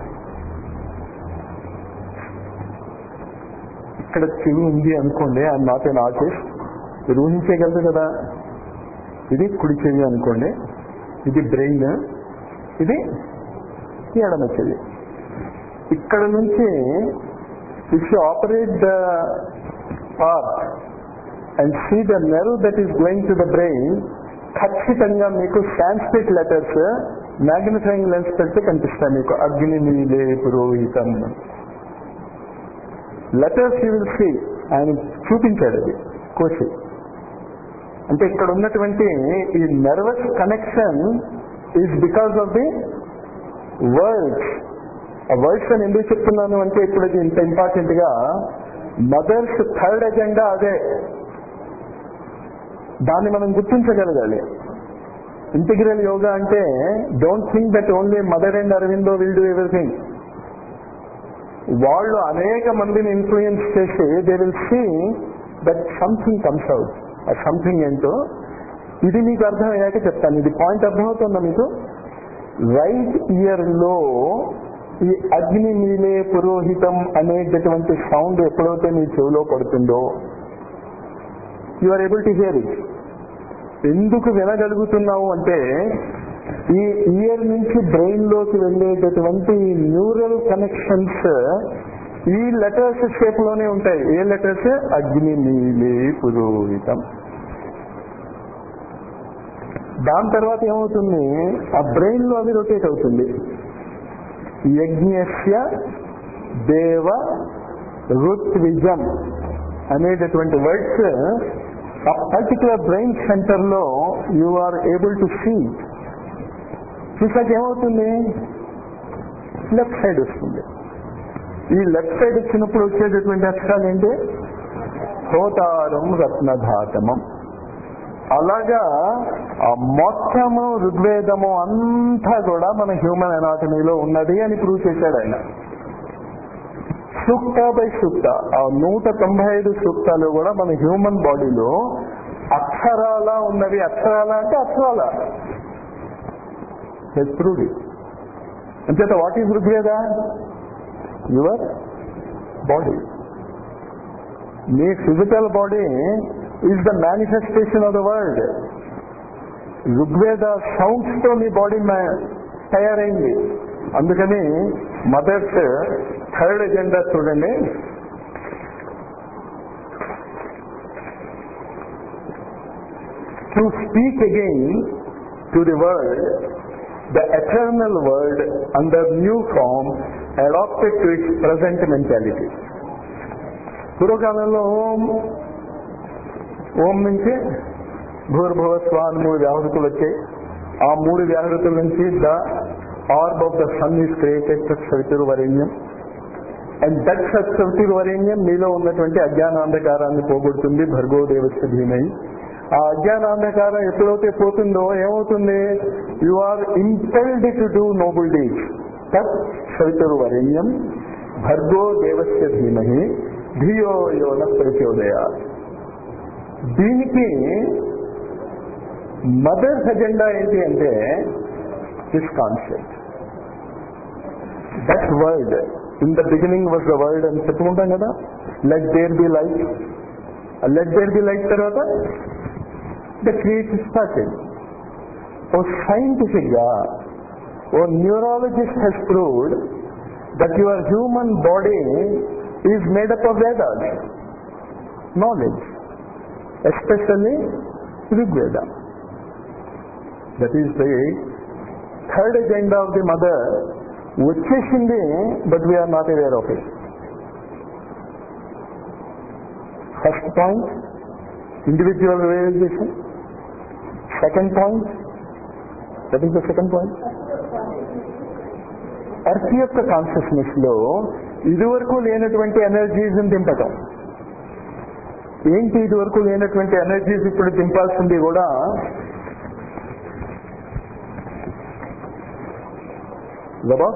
ఇక్కడ చెవి ఉంది అనుకోండి ఐ నాట్ ఎన్ ఆర్టిస్ట్ మీరు ఊహించగలరు కదా ఇది కుడి చెవి అనుకోండి ఇది బ్రెయిన్ ఇది ఎడమ చెవి ఇక్కడ నుంచి if you operate the part and see the nerve that is going to the brain ఖచ్చితంగా మీకు సాంస్క్రిట్ లెటర్స్ మ్యాగ్నిఫైయింగ్ లెన్స్ పెడితే కనిపిస్తాయి మీకు అగ్ని నీలే పురోహితం లెటర్స్ యూ విల్ సీ ఆయన చూపించాడు అది కోసి అంటే ఇక్కడ ఉన్నటువంటి ఈ nervous connection is because of the words ఆ వర్డ్స్ అని ఎందుకు చెప్తున్నాను అంటే ఇప్పుడు ఇది ఇంత ఇంపార్టెంట్ గా మదర్స్ థర్డ్ ఎజెండా అదే దాన్ని మనం గుర్తించగలగాలి ఇంటిగ్రల్ యోగా అంటే don't think that only mother and Aurobindo will do everything వాళ్ళు అనేక మందిని ఇన్ఫ్లుయెన్స్ చేసి they will see that something comes out ఆ సంథింగ్ ఏంటో ఇది మీకు అర్థమయ్యాక చెప్తాను ఇది పాయింట్ అర్థమవుతుందా మీకు రైట్ ఇయర్ లో ఈ అగ్ని మీలే పురోహితం అనేటటువంటి సౌండ్ ఎప్పుడైతే మీ చెవిలో పడుతుందో you are able to hear it ఎందుకు వినగలుగుతున్నావు అంటే ఈ ఇయర్ నుంచి బ్రెయిన్ లోకి వెళ్ళేటటువంటి న్యూరల్ కనెక్షన్స్ ఈ లెటర్స్ షేప్ లోనే ఉంటాయి ఏ లెటర్స్ అగ్ని నీలే పురోహితం దాని తర్వాత ఏమవుతుంది ఆ బ్రెయిన్ లో అది రొటేట్ అవుతుంది యజ్ఞస్య దేవ ఋత్విజం అనేటటువంటి వర్డ్స్ ఆ పర్టికులర్ బ్రెయిన్ సెంటర్ లో you are able to see చూసాక ఏమవుతుంది లెఫ్ట్ సైడ్ వస్తుంది ఈ లెఫ్ట్ సైడ్ వచ్చినప్పుడు వచ్చేటటువంటి అక్షరాలు ఏంటి హోతారం రత్నధాతమం అలాగా ఆ మొత్తము ఋగ్వేదము అంతా కూడా మన హ్యూమన్ అనాటమీలో ఉన్నది అని ప్రూవ్ చేశాడు ఆయన సూక్త బై సూక్త ఆ నూట తొంభై ఐదు సూక్తాలు కూడా మన హ్యూమన్ బాడీలో అక్షరాల ఉన్నవి అక్షరాల అంటే అక్షరాల ప్రూవ్ అంచేత what is Rigveda your body మీ physical body is the manifestation of the world Rigveda sounds తో మీ బాడీ తయారైంది అందుకని మదర్స్ థర్డ్ ఎజెండా చూడండి to speak again to the world the eternal world under new form adapted to its present mentality పూర్వకాలంలో ఓం ఓం నుంచి భూర్భువ Schwann మూడు వ్యాహృతులు వచ్చాయి ఆ మూడు వ్యాహృతుల నుంచి the orb of the sun is created సవితుర్వరేణ్యం అండ్ దట్ సవితుర్వరేణ్యం మీలో ఉన్నటువంటి అజ్ఞానాంధకారాన్ని పోగొడుతుంది భర్గో దేవస్య ధీమై ఆ అజ్ఞానాంధకారం ఎప్పుడైతే పోతుందో ఏమవుతుంది you are impelled to do noble deeds తత్ సవితుర్వరేణ్యం భర్గో దేవస్య ధీమహి ధియో యోన ప్రచోదయ దీనికి మదర్స్ అజెండా ఏంటి అంటే this concept that word in the beginning was the word అని చెప్పుకుంటాం కదా let there be light let there be light తర్వాత ద క్రియేట్ స్టార్టెడ్ ఓ సైంటిఫిక్ గా ఓ neurologist he's proved that your human body is made up of Vedas knowledge especially Rigveda that is the third agenda of the mother వచ్చేసింది but we are not aware of it first point individual realization second point that is the second point earth యొక్క consciousness లో ఇదివరకు లేనటువంటి energies దింపటం ఏంటి ఇదివరకు లేనటువంటి energies ఇప్పుడు దింపాల్సింది కూడా లబా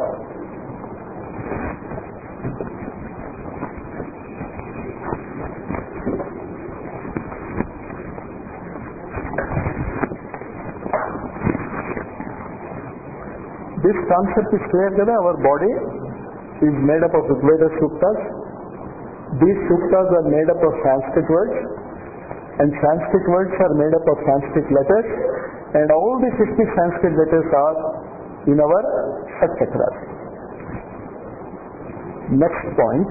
This concept is clear that our body is made up of Rigveda Suktas. These Suktas are made up of Sanskrit words and Sanskrit words are made up of Sanskrit letters and all the 50 Sanskrit letters are in our Sat Chakras. Next point.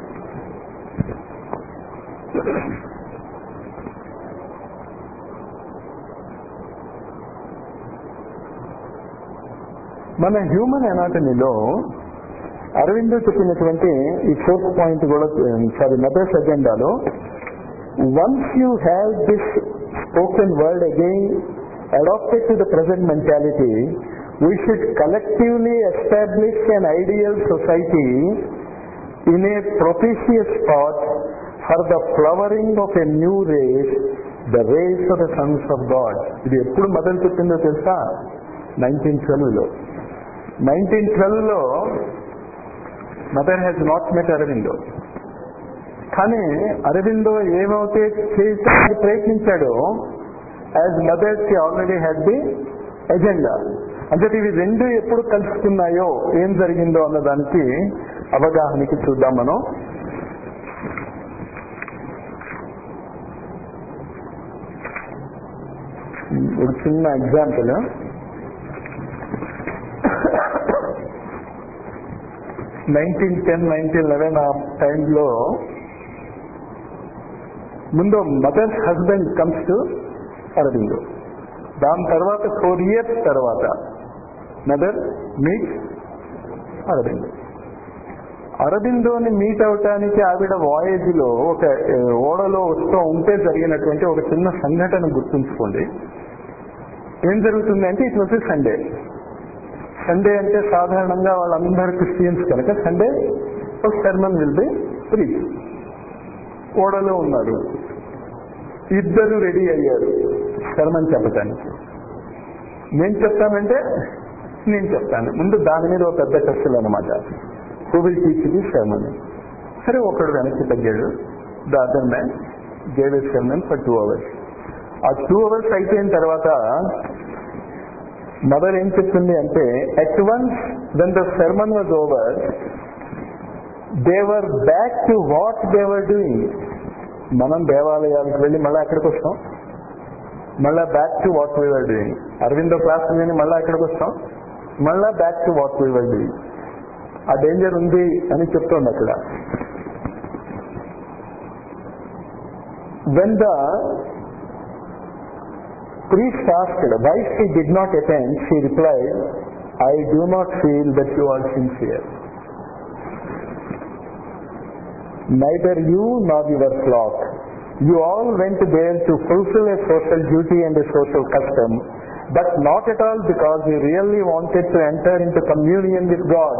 మన human ఎనాటమీలో అరవిందో చెప్పినటువంటి ఈ fourth point కూడా sorry mother's అజెండాలో once you have this spoken word again adapted to the present mentality we should collectively establish an ideal society in a propitious spot for the flowering of a new race the race of the sons of God ఇది ఎప్పుడు మొదలు చెప్పిందో తెలుసా nineteen ట్వెల్వ్లో nineteen ట్వెల్వ్లో mother has not met Aurobindo కానీ అరవిందో ఏమైతే చేయడానికి ప్రయత్నించాడో యాజ్ మదర్ కి ఆల్రెడీ హ్యాడ్ ది ఎజెండా అంటే ఇవి రెండు ఎప్పుడు కలుసుకున్నాయో ఏం జరిగిందో అన్న దానికి అవగాహనకి చూద్దాం మనం ఒక చిన్న example nineteen ten nineteen eleven ఆ టైంలో ముందు mother's husband comes to Aurobindo దాని తర్వాత ఫోర్ ఇయర్స్ తర్వాత మదర్ మీట్ అరవిందో అరబిందోని మీట్ అవటానికి ఆవిడ వాయేజ్ లో ఒక ఏ, ఓడలో వస్తూ ఉంటే జరిగినటువంటి ఒక చిన్న సంఘటన గుర్తుంచుకోండి ఏం జరుగుతుంది అంటే ఇట్ వాజ్ సండే సండే అంటే సాధారణంగా వాళ్ళందరూ క్రిస్టియన్స్ కనుక సండే ఒక సెర్మన్ విల్ బి ఫ్రీ ఓడలో ఉన్నారు ఇద్దరు రెడీ అయ్యారు శర్మని చెప్పటానికి నేను చెప్తానంటే నేను చెప్తాను ముందు దాని మీద ఒక పెద్ద కష్టలు అనమాట హూ విల్ టీచ్ ది శర్మని సరే ఒకడు వెనక్కి తగ్గాడు the other man gave a sermon for two hours ఆ టూ అవర్స్ అయిపోయిన తర్వాత మదర్ ఏం చెప్తుంది అంటే at once when the sermon was over they were back to what they were doing మనం దేవాలయాలకు వెళ్ళి మళ్ళీ ఎక్కడికి వస్తాం మళ్ళా back to what we are doing Aurobindo class విని మళ్ళీ ఎక్కడికి వస్తాం మళ్ళా back to what we are doing ఆ డేంజర్ ఉంది అని చెప్తోంది అక్కడ when the priest asked why she did not attend, she replied, I do not feel that you are sincere. Neither you nor your flock. You all went there to fulfill a social duty and a social custom, but not at all because you really wanted to enter into communion with God.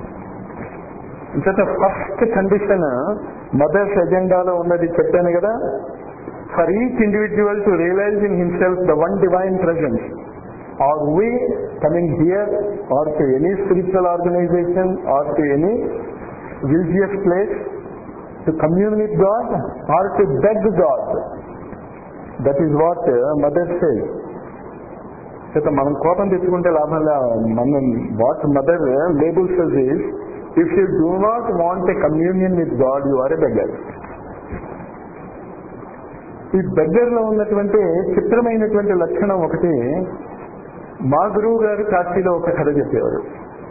ఇంత first condition mother's ఎజెండాలో ఉన్నది చెప్పాను కదా for each individual to realise in himself the one divine presence are we coming here or to any spiritual organization or to any religious place to commune with God or to beg God. That is what uh, mother says. చేత మనం కోపం తెచ్చుకుంటే లాభం లే- మనం what mother labels is if you do not want a communion with God you are a beggar ఈ బెగ్గర్లో ఉన్నటువంటి చిత్రమైనటువంటి లక్షణం ఒకటి మా గురువు గారు కాశీలో ఒక కథ చెప్పేవారు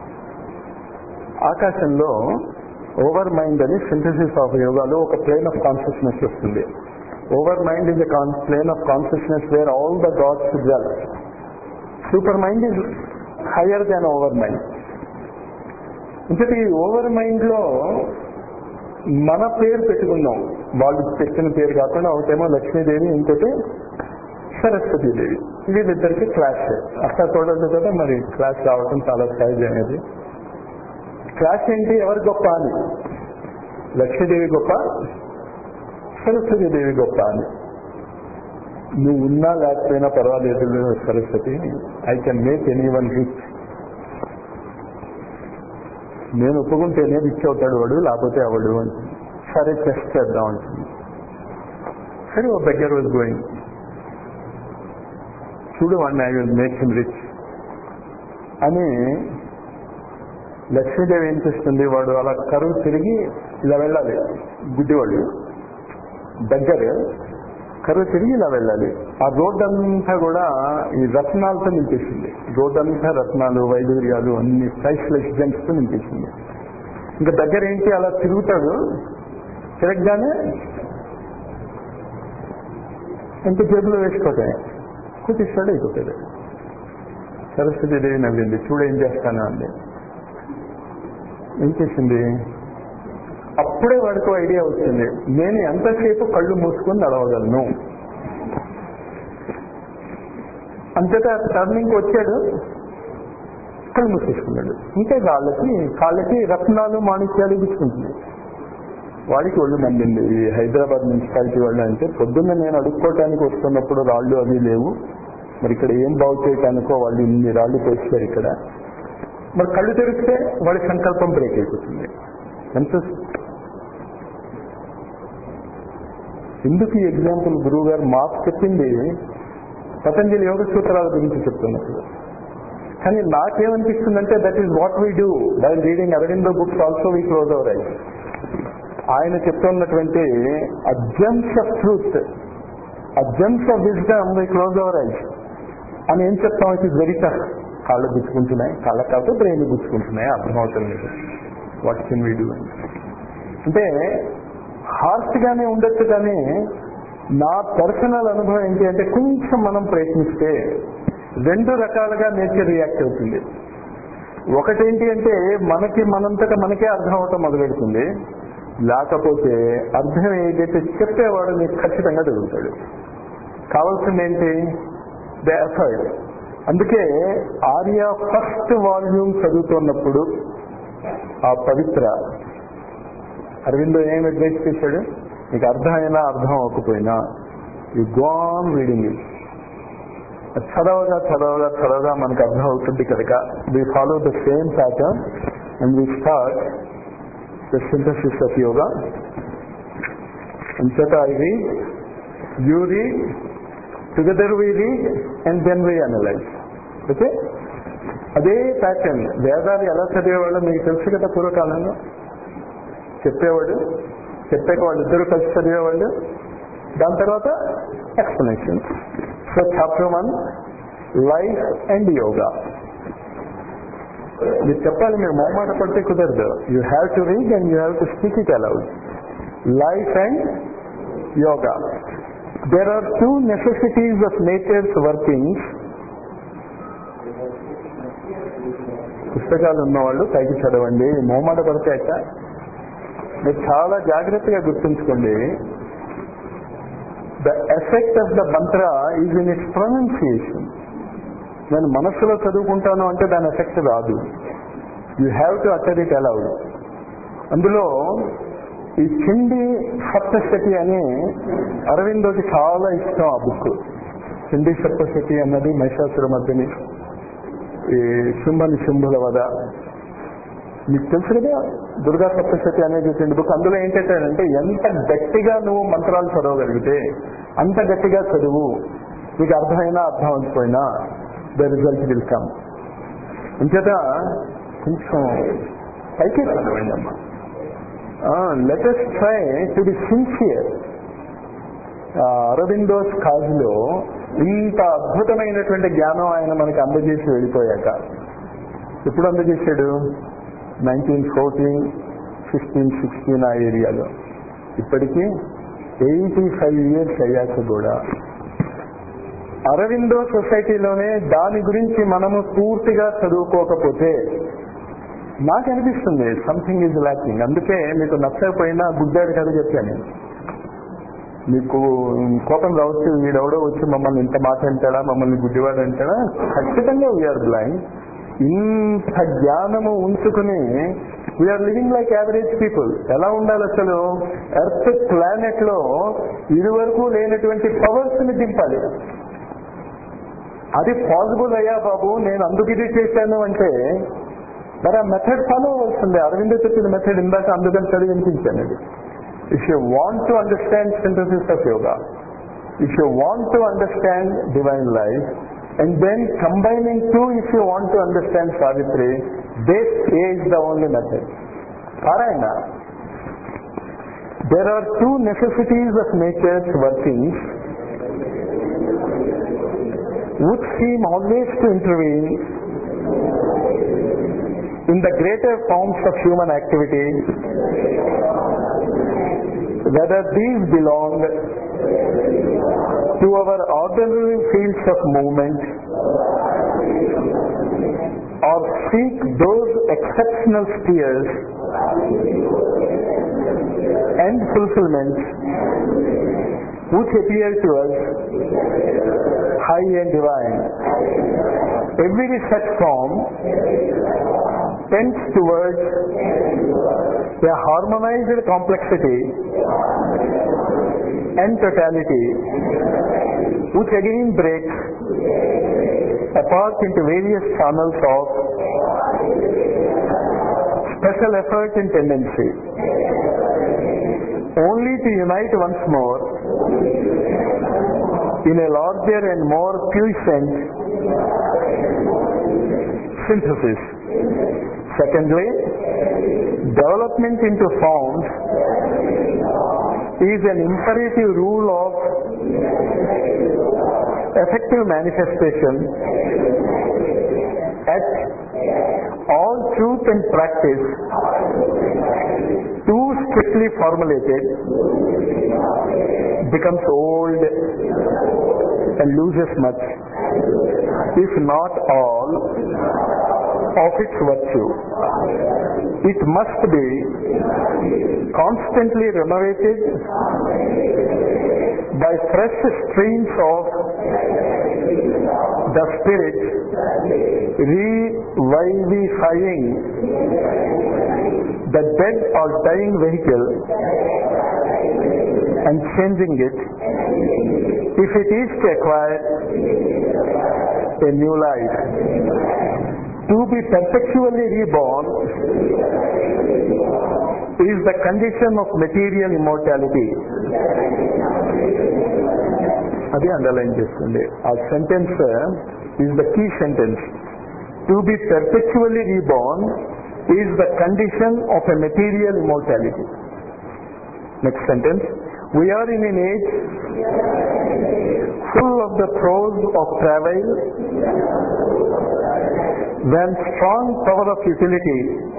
ఆకాశంలో ఓవర్ మైండ్ అని సింథసిస్ ఆఫ్ యోగాలో ఒక ప్లేన్ ఆఫ్ కాన్షియస్నెస్ వస్తుంది over mind is the plane of consciousness where all the gods dwell super mind is higher than over mind ఇంకటి ఈ ఓవర్ మైండ్ లో మన పేరు పెట్టుకుందాం వాళ్ళు పెట్టిన పేరు కాకుండా ఒకటేమో లక్ష్మీదేవి ఇంకోటి సరస్వతీదేవి వీళ్ళిద్దరికి క్లాస్ అక్కడ చూడదు కదా మరి క్లాస్ రావటం చాలా సహజం అనేది క్లాస్ ఏంటి ఎవరు గొప్ప అని లక్ష్మీదేవి గొప్ప సరస్వతీదేవి గొప్ప అని నువ్వు ఉన్నా లేకపోయినా పర్వాలేదు Saraswati I can make any one rich నేను ఒప్పుకుంటేనే రిచ్ అవుతాడు వాడు లేకపోతే అవడు అంటుంది సరే టెస్ట్ చేద్దాం అంటుంది సరే ఓ బెగ్గర్ వాజ్ గోయింగ్ చూడు వాడిని I will make him rich అని లక్ష్మీదేవి ఏం చేస్తుంది వాడు అలా కరువు తిరిగి ఇలా వెళ్ళాలి గుడ్డివాడు దగ్గర కరువు తిరిగి ఇలా వెళ్ళాలి ఆ రోడ్డు అంతా కూడా ఈ రత్నాలతో నింపేసింది రోడ్డు అంతా రత్నాలు వైడూర్యాలు అన్ని ప్రైస్లెస్ జెంట్స్ తో నింపేసింది ఇంకా దగ్గర ఏంటి అలా తిరుగుతాడు తిరగగానే ఎంత జేబులో వేసుకోతే కుట్టిస్తాడు అయిపోతాడు సరస్వతి దేవి నవ్వింది చూడు ఏం చేస్తాను అంది ఏం చేసింది అప్పుడే వాడికి ఐడియా వచ్చింది నేను ఎంతసేపు కళ్ళు మూసుకొని నడవగలను అంతటా టర్నింగ్ వచ్చాడు కళ్ళు మూసేసుకున్నాడు ఇంకా కాళ్ళకి కాళ్ళకి రత్నాలు మాణిక్యాలు గుచ్చుకుంటుంది వాడికి ఒళ్ళు మండింది ఈ హైదరాబాద్ మున్సిపాలిటీ వాళ్ళు అంటే పొద్దున్న నేను అడుక్కోవటానికి వస్తున్నప్పుడు రాళ్ళు అవి లేవు మరి ఇక్కడ ఏం బాగు చేయటానికో వాళ్ళు ఇన్ని రాళ్ళు పోస్తారు ఇక్కడ మరి కళ్ళు తెరిస్తే వాడి సంకల్పం బ్రేక్ అయిపోతుంది ఎంత ఎందుకు ఈ ఎగ్జాంపుల్ గురువు గారు మాకు చెప్పింది పతంజలి యోగ సూత్రాల గురించి చెప్తున్నప్పుడు కానీ నాకేమనిపిస్తుందంటే that is what we do by reading Aurobindo books also we close our eyes ఆయన చెప్తున్నటువంటి axioms of truth axioms of wisdom we close our eyes అని ఏం చెప్తాం ఇట్ ఇస్ వెరీ టఫ్ కాళ్ళు గుచ్చుకుంటున్నాయి కాళ్ళ కాకపోతే బ్రెయిన్ గుచ్చుకుంటున్నాయి అర్థమవుతుంది లేదు వాట్ కెన్ వీ డూ అంటే హార్ట్ గానే ఉండొచ్చు కానీ నా పర్సనల్ అనుభవం ఏంటి అంటే కొంచెం మనం ప్రయత్నిస్తే రెండు రకాలుగా నేచర్ రియాక్ట్ అవుతుంది ఒకటేంటి అంటే మనకి మనంతట మనకే అర్థం అవటం మొదలెడుతుంది లేకపోతే అర్థం ఏదైతే చెప్పేవాడు నీకు ఖచ్చితంగా జరుగుతాడు కావాల్సింది ఏంటి ద ఎఫర్ట్ అందుకే ఆర్య ఫస్ట్ వాల్యూమ్ చదువుతున్నప్పుడు ఆ పవిత్ర అరవిందో ఏం అడ్వైస్ చేశాడు నీకు అర్థమైనా అర్థం అవ్వకపోయినా యు గోన్ రీడింగ్ ఇట్ చదవగా చదవగా చదవగా మనకు అర్థం అవుతుంది కనుక we follow the same pattern and we start the synthesis of yoga అంచేత I read you read together we read and then we analyse okay అదే ప్యాటర్న్ వేదాలు ఎలా చదివేవాళ్ళు మీకు తెలుసు కదా పూర్వకాలంలో చెప్పేవాడు చెప్పాక వాళ్ళిద్దరూ కలిసి చదివేవాళ్ళు దాని తర్వాత explanation so chapter one life and yoga మీరు చెప్పాలి మీరు మొహమాట పడితే కుదరదు you have to read and you have to speak it aloud life and yoga there are two necessities of nature's workings పుస్తకాలు ఉన్నవాళ్ళు పైకి చదవండి మొహమాట పడితే అట్ట మీరు చాలా జాగ్రత్తగా గుర్తుంచుకోండి the effect of the mantra is in its pronunciation నేను మనస్సులో చదువుకుంటాను అంటే దాని ఎఫెక్ట్ రాదు you have to utter it aloud అందులో ఈ చిండి సప్తశతి అని అరవిందోకి చాలా ఇష్టం ఆ బుక్ చిండి సప్తశతి అన్నది మహిషాసుర మధ్యని ఈ శుంభని శుంభుల వద మీకు తెలుసు కదా దుర్గా సప్తశతి అనేది రెండు బుక్ అందులో ఏంటంటే అంటే ఎంత గట్టిగా నువ్వు మంత్రాలు చదవగలిగితే అంత గట్టిగా చదువు నీకు అర్థమైనా అర్థం అవ్వకపోయినా ద రిజల్ట్ విల్ కమ్ అంచేత కొంచెం పైకి చదవండి అమ్మా let us try to be sincere Aurobindo's కాజులో ఇంత అద్భుతమైనటువంటి జ్ఞానం ఆయన మనకి అందజేసి వెళ్ళిపోయాక ఎప్పుడు అందజేశాడు నైన్టీన్ ఫోర్టీన్ ఫిఫ్టీన్ సిక్స్టీన్ ఆ ఏరియాలో ఇప్పటికీ ఎయిటీ ఫైవ్ ఇయర్స్ అయ్యాక కూడా అరవిందో సొసైటీలోనే దాని గురించి మనము పూర్తిగా చదువుకోకపోతే నాకు అనిపిస్తుంది సంథింగ్ ఈజ్ లాకింగ్ అందుకే మీకు నచ్చకపోయినా గుడ్డాడు కదా చెప్పాను నేను మీకు కోపం రావచ్చు వీడెవడో వచ్చి మమ్మల్ని ఇంత మాట అంటాడా మమ్మల్ని గుడ్డివాడు అంటాడా ఖచ్చితంగా వీఆర్ బ్లైండ్ ఇంత జ్ఞానము ఉంచుకుని we are living like average people ఎలా ఉండాలి అసలు ఎర్త్ ప్లానెట్ లో ఇదివరకు లేనటువంటి పవర్స్ ని దింపాలి అది పాసిబుల్ అయ్యా బాబు నేను అందుకు ఇది చేశాను అంటే మరి ఆ మెథడ్ ఫాలో అవ్వాల్సిందే అరవింద చెప్పిన మెథడ్ ఇందాక అందుకని చదివి వినిపించాను అది if you want to understand synthesis of yoga if you want to understand divine life and then combining two if you want to understand Savitri this is the only method పారాయణ there are two necessities of nature's workings which seem always to intervene in the greater forms of human activity, whether these belong to our ordinary fields of movement or seek those exceptional spheres and fulfillments which appear to us high and divine. Every such form tends towards a harmonized complexity and totality, which again breaks apart into various channels of special effort and tendency, only to unite once more in a larger and more puissant synthesis. Secondly, development into forms is an imperative rule of effective manifestation at all truth and practice too strictly formulated becomes old and loses much, if not all, of its virtue. It must be constantly renovated by fresh streams of the spirit revivifying the dead or dying vehicle and changing it if it is to acquire a new life. To be perpetually reborn is the condition of material immortality. అది underline చేస్తుంది ఆ sentence is the key sentence to be perpetually reborn is the condition of a material immortality next sentence we are in an age full of the throes of travel when strong power of utility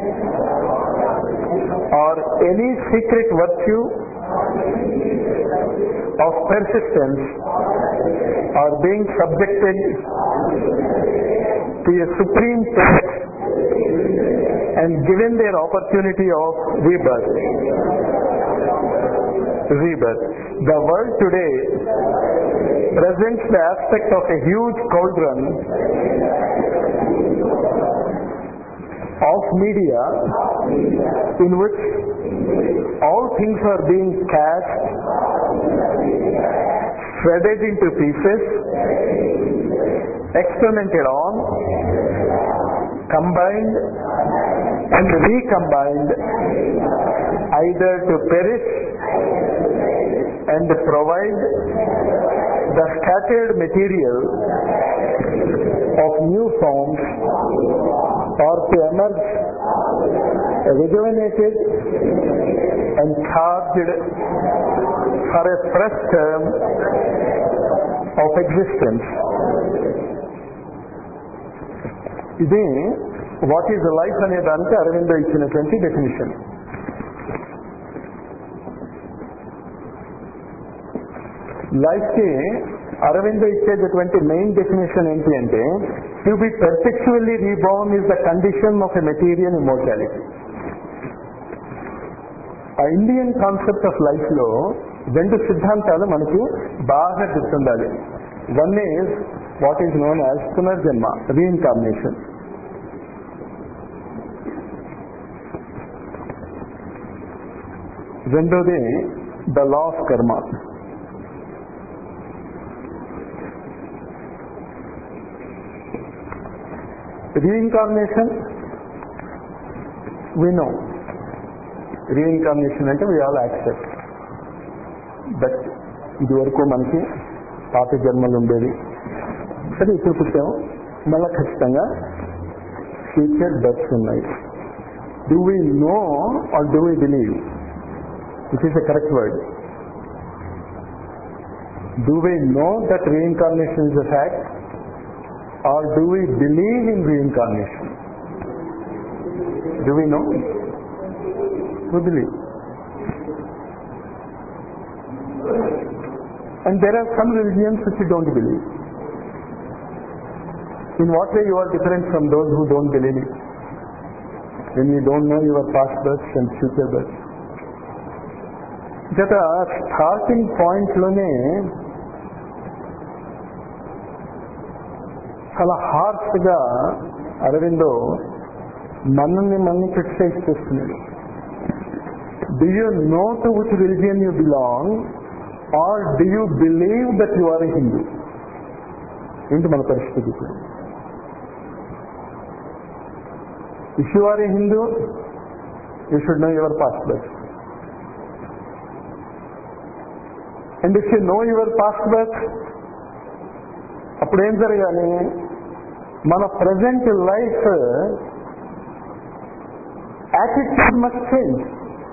or any secret virtue of persistence are being subjected to a supreme test and given their opportunity of rebirth. Rebirth. The world today presents the aspect of a huge cauldron of media in which all things are being cast, shredded into pieces, experimented on, combined and recombined either to perish and provide the scattered material of new forms or to emerge rejuvenated and charged for a fresh term of existence. ఇది what is life అనే దానికి అరవిందో ఇచ్చినటువంటి definition life కి అరవిందో ఇచ్చేటటువంటి main definition ఏంటి అంటే to be perpetually reborn is the condition of a material immortality ఆ Indian concept of life లో రెండు సిద్ధాంతాలు మనకి బాగా గుర్తుండాలి one is what is known as పునర్జన్మ రీఇన్కార్నేషన్ రెండోది the law of karma reincarnation we know reincarnation అంటే వి ఆల్ యాక్సెప్ట్ బట్ ఇది వరకు మనకి పాత జన్మలు ఉండేది సరే ఇప్పుడు పుట్టాము మళ్ళీ ఖచ్చితంగా ఫ్యూచర్ బర్త్స్ ఉన్నాయి do we know or do we believe which is the correct word do we know that reincarnation is a fact or do we believe in reincarnation? Do we know? We believe. And there are some religions which we don't believe. In what way you are different from those who don't believe it? When you don't know your past births and future births. గత starting పాయింట్లోనే చాలా harsh గా అరవిందో మనల్ని మనల్ని criticise చేస్తున్నాడు do you know to which religion you belong or do you believe that you are a Hindu ఏంటి మన పరిస్థితి ఇప్పుడు if you are a Hindu you should know your past birth and if you know your past birth అప్పుడు ఏం జరగాలి మన present life attitude must change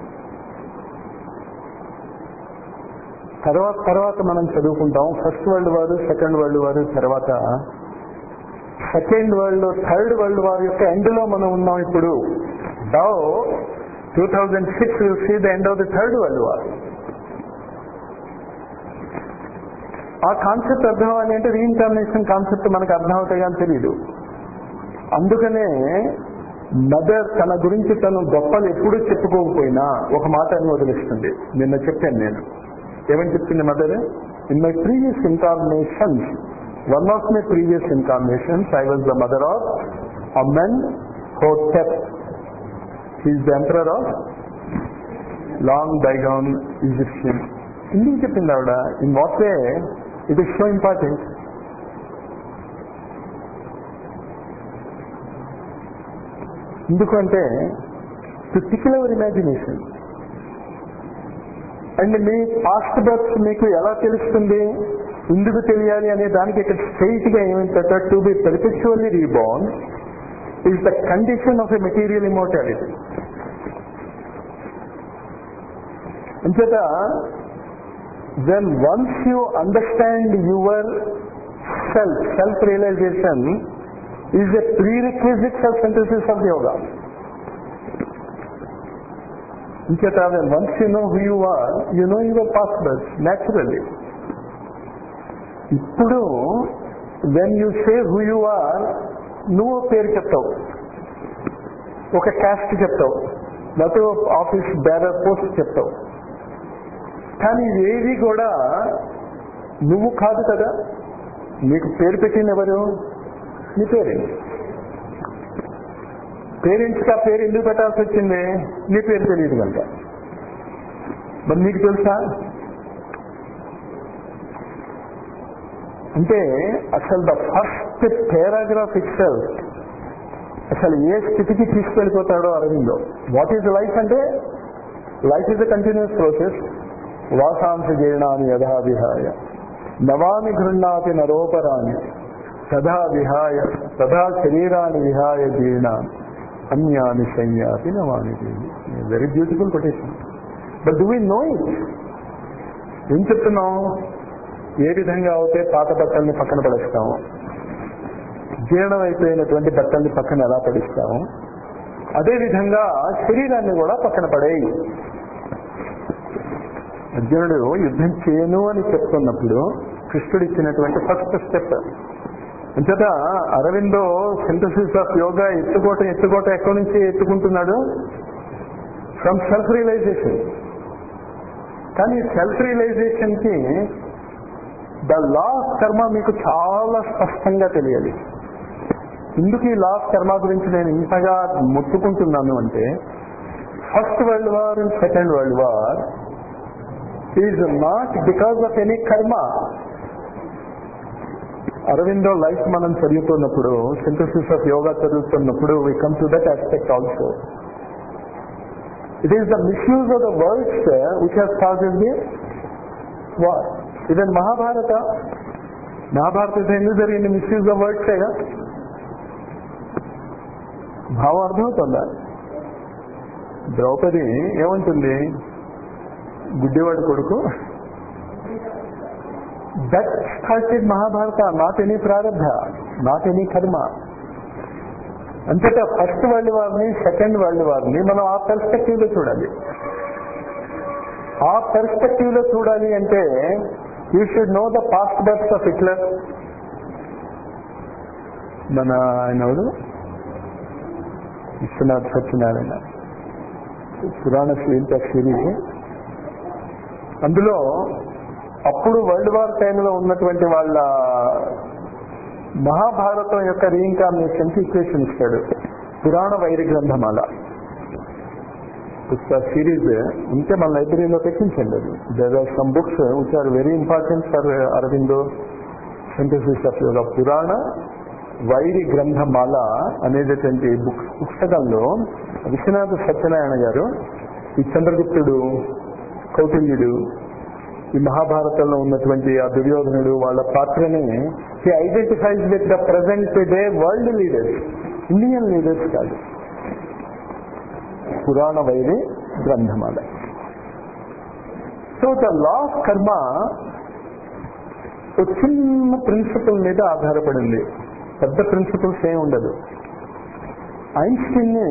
తర్వాత తర్వాత మనం చదువుకుంటాం first world war second world war తర్వాత second world third world war యొక్క ఎండ్ లో మనం ఉన్నాం ఇప్పుడు డౌ two thousand six will see the end of the third world war ఆ కాన్సెప్ట్ అర్థం అవ్వాలి అంటే రీఇన్కార్నేషన్ కాన్సెప్ట్ మనకు అర్థం అవుతాయి అని తెలియదు అందుకనే మదర్ తన గురించి తను గొప్పలు ఎప్పుడూ చెప్పుకోకపోయినా ఒక మాట అని వదిలిస్తుంది నిన్న చెప్పాను నేను ఏమని చెప్తుంది mother in my previous incarnations one of my previous incarnations I was the mother of Amenhotep is the emperor of long bygone Egyptian ఎందుకు చెప్పింది ఆవిడ in what way it is so important ఎందుకంటే to tickle our imagination and మీ past births మీకు ఎలా తెలుస్తుంది ఎందుకు తెలియాలి అనే దానికి ఇక్కడ స్ట్రైట్ గా ఏమిటంటే to be perpetually reborn is the condition of a material immortality అంచేత when once you understand your self self realization is a prerequisite for synthesis of yoga ఇంకేత when once you know who you are you know your past birth naturally ఇప్పుడు when you say who you are నువ్వు పేరు చెప్తావు ఒక caste చెప్తావు లేకపోతే office bearer post చెప్తావు కానీ ఏది కూడా నువ్వు కాదు కదా నీకు పేరు పెట్టింది ఎవరు నీ పేరెంట్స్ పేరెంట్స్కి ఆ పేరు ఎందుకు పెట్టాల్సి వచ్చింది నీ పేరు తెలియదు కనుక మరి నీకు తెలుసా అంటే అసలు ద ఫస్ట్ పారాగ్రాఫ్ ఇట్సెల్ఫ్ అసలు ఏ స్థితికి తీసుకెళ్ళిపోతాడో అరవిందో వాట్ ఈజ్ లైఫ్ అంటే life is a continuous process వాసాంశ జీర్ణాన్ని యథా విహాయ నవామి గృహ్ణాతి నరోపరాన్ని సదా విహాయ సదా శరీరాన్ని విహాయ జీర్ణాన్ని అన్యాని సంయాతి నవామి very beautiful quotation but do we know it ఏం చెప్తున్నాం ఏ విధంగా అయితే పాత బట్టల్ని పక్కన పడేస్తాము జీర్ణం అయిపోయినటువంటి బట్టల్ని పక్కన ఎలా పడిస్తాము అదే విధంగా శరీరాన్ని కూడా పక్కన పడేయి అర్జునుడు యుద్ధం చేయను అని చెప్తున్నప్పుడు కృష్ణుడు ఇచ్చినటువంటి ఫస్ట్ స్టెప్ అంచేత అరవిందో సింథసిస్ ఆఫ్ యోగా ఎత్తుకోవటం ఎత్తుకోవటం ఎక్కడి నుంచి ఎత్తుకుంటున్నాడు ఫ్రమ్ సెల్ఫ్ రియలైజేషన్ కానీ సెల్ఫ్ రియలైజేషన్ కి ద లా ఆఫ్ కర్మ మీకు చాలా స్పష్టంగా తెలియాలి ఎందుకు ఈ లా ఆఫ్ కర్మ గురించి నేను ఇంతగా మొత్తుకుంటున్నాను అంటే first world war and second world war is not because of any karma Aurobindo life మనం చదువుతున్నప్పుడు సింథసిస్ ఆఫ్ యోగా చదువుతున్నప్పుడు we come to that aspect also it is the misuse of the words which has causes the war ఇదన్ మహాభారత మహాభారత ఎందుకు జరిగింది misuse of వర్డ్సేగా భావం అర్థమవుతుందా ద్రౌపది ఏమంటుంది గుడ్డివాడి కొడుకు that started Mahabharata not any ప్రారంభ నాట్ ఎనీ కర్మ అంతటా ఫస్ట్ వరల్డ్ వార్ని సెకండ్ వరల్డ్ వార్ని మనం ఆ పర్స్పెక్టివ్ లో చూడాలి ఆ పర్స్పెక్టివ్ లో చూడాలి అంటే you should know the past births of Hitler మన ఆయన ఎవడు విశ్వనాథ్ సత్యనారాయణ పురాణ స్వీంత సిరీస్ అందులో అప్పుడు వరల్డ్ వార్ టైంలో ఉన్నటువంటి వాళ్ళ మహాభారతం యొక్క రీఇన్కార్నేషన్ కి ఈక్వేషన్ ఇస్తాడు పురాణ వైరి గ్రంథమాల సిరీస్ ఉంటే మన లైబ్రరీలో పెట్టించండి అది there are some books which are very important for Aurobindo synthesis of yoga Purana Vairi గ్రంథమాల అనేటటువంటి బుక్ పుస్తకంలో విశ్వనాథ సత్యనారాయణ గారు ఈ చంద్రగుప్తుడు కౌటిల్యుడు ఈ మహాభారతంలో ఉన్నటువంటి ఆ దుర్యోధనుడు వాళ్ళ పాత్రని he identifies with the present day world leaders Indian leaders కాదు Purana Vairi Granthamala so the law of karma ఒక చిన్న ప్రిన్సిపల్ మీద ఆధారపడింది పెద్ద ప్రిన్సిపల్స్ ఏమి ఉండదు ఐన్స్టీన్ ని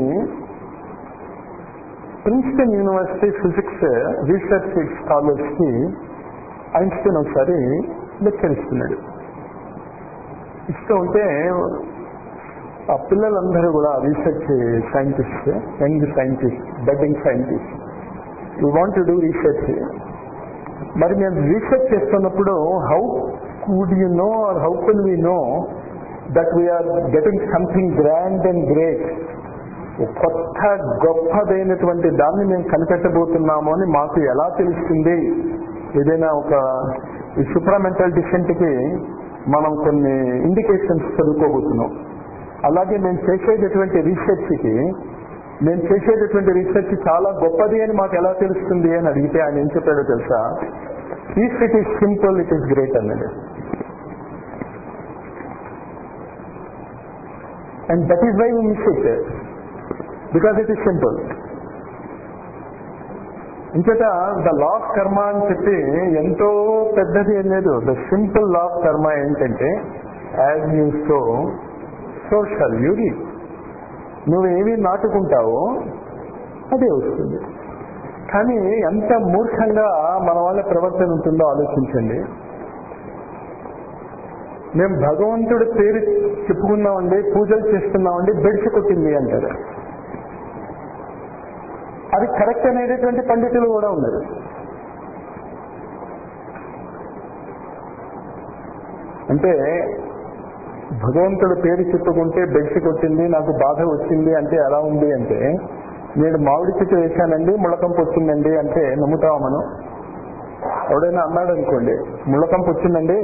Princeton university physics research scholars కి ఐన్స్టీన్ ఒకసారి లెక్చర్ ఇస్తున్నాడు ఇస్తూ ఉంటే ఆ పిల్లలందరూ కూడా research scientist young scientist budding scientist we want to do research మరి మేము రీసెర్చ్ చేస్తున్నప్పుడు how could you know or how can we know that we're getting something grand and great కొత్త గొప్పదైనటువంటి దాన్ని మేము కనిపెట్టబోతున్నాము అని మాకు ఎలా తెలుస్తుంది ఏదైనా ఒక ఈ సుప్రమెంటల్ డిసెంట్ కి మనం కొన్ని ఇండికేషన్స్ చదువుకోబోతున్నాం అలాగే మేము చేసేటటువంటి రీసెర్చ్ కి మేము చేసేటటువంటి రీసెర్చ్ చాలా గొప్పది అని మాకు ఎలా తెలుస్తుంది అని అడిగితే ఆయన ఏం చెప్పాడో తెలుసా if it is simple it is great అన్నది and that is why we miss it because it is simple ఇంచేత ద లా ఆఫ్ కర్మ అని చెప్పి ఎంతో పెద్దది ఏం లేదు the simple law of karma ఏంటంటే as you sow so shall you reap నువ్వేమి నాటుకుంటావో అదే వస్తుంది కానీ ఎంత మూర్ఖంగా మన వాళ్ళ ప్రవర్తన ఉంటుందో ఆలోచించండి మేము భగవంతుడి పేరు చెప్పుకున్నామండి పూజలు చేస్తున్నామండి బెడిసి కొట్టింది అంటారు అది కరెక్ట్ అనేటటువంటి పండితులు కూడా ఉన్నారు అంటే భగవంతుడి పేరు చెప్పుకుంటే బెడిసి కొట్టింది నాకు బాధ వచ్చింది అంటే ఎలా ఉంది అంటే నేను మామిడి చెట్టు వేశానండి ముళ్ళకంపు వచ్చిందండి అంటే నమ్ముతావా మనం ఎవడైనా అన్నాడు అనుకోండి ముళ్ళకంపు వచ్చిందండి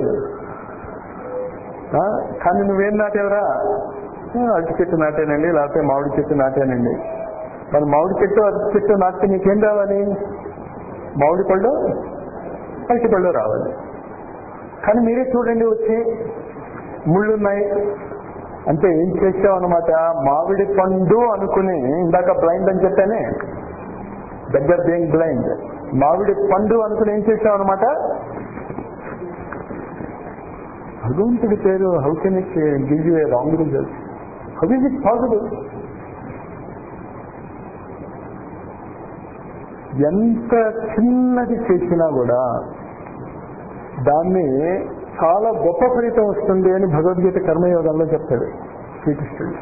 ఆ, కానీ నువ్వేం నాటేవరా అరటి చెట్టు నాటానండి లేకపోతే మామిడి చెట్టు నాటానండి మరి మామిడి చెట్టు అరటి చెట్టు నాటితే నీకేం రావాలి మామిడి పళ్ళు అరటి పళ్ళు రావాలి కానీ మీరే చూడండి వచ్చి ముళ్ళున్నాయి అంటే ఏం చేసావు అనమాట మామిడి పండు అనుకుని ఇందాక బ్లైండ్ అని చెప్పానే దగ్గర బీయింగ్ బ్లైండ్ మామిడి పండు అనుకుని ఏం చేసావు అనమాట భగవంతుడి పేరు how can it give you a wrong result how is it possible ఎంత చిన్నది చేసినా కూడా దాన్ని చాలా గొప్ప ఫలితం వస్తుంది అని భగవద్గీత కర్మయోగంలో చెప్తాడు శ్రీకృష్ణుడు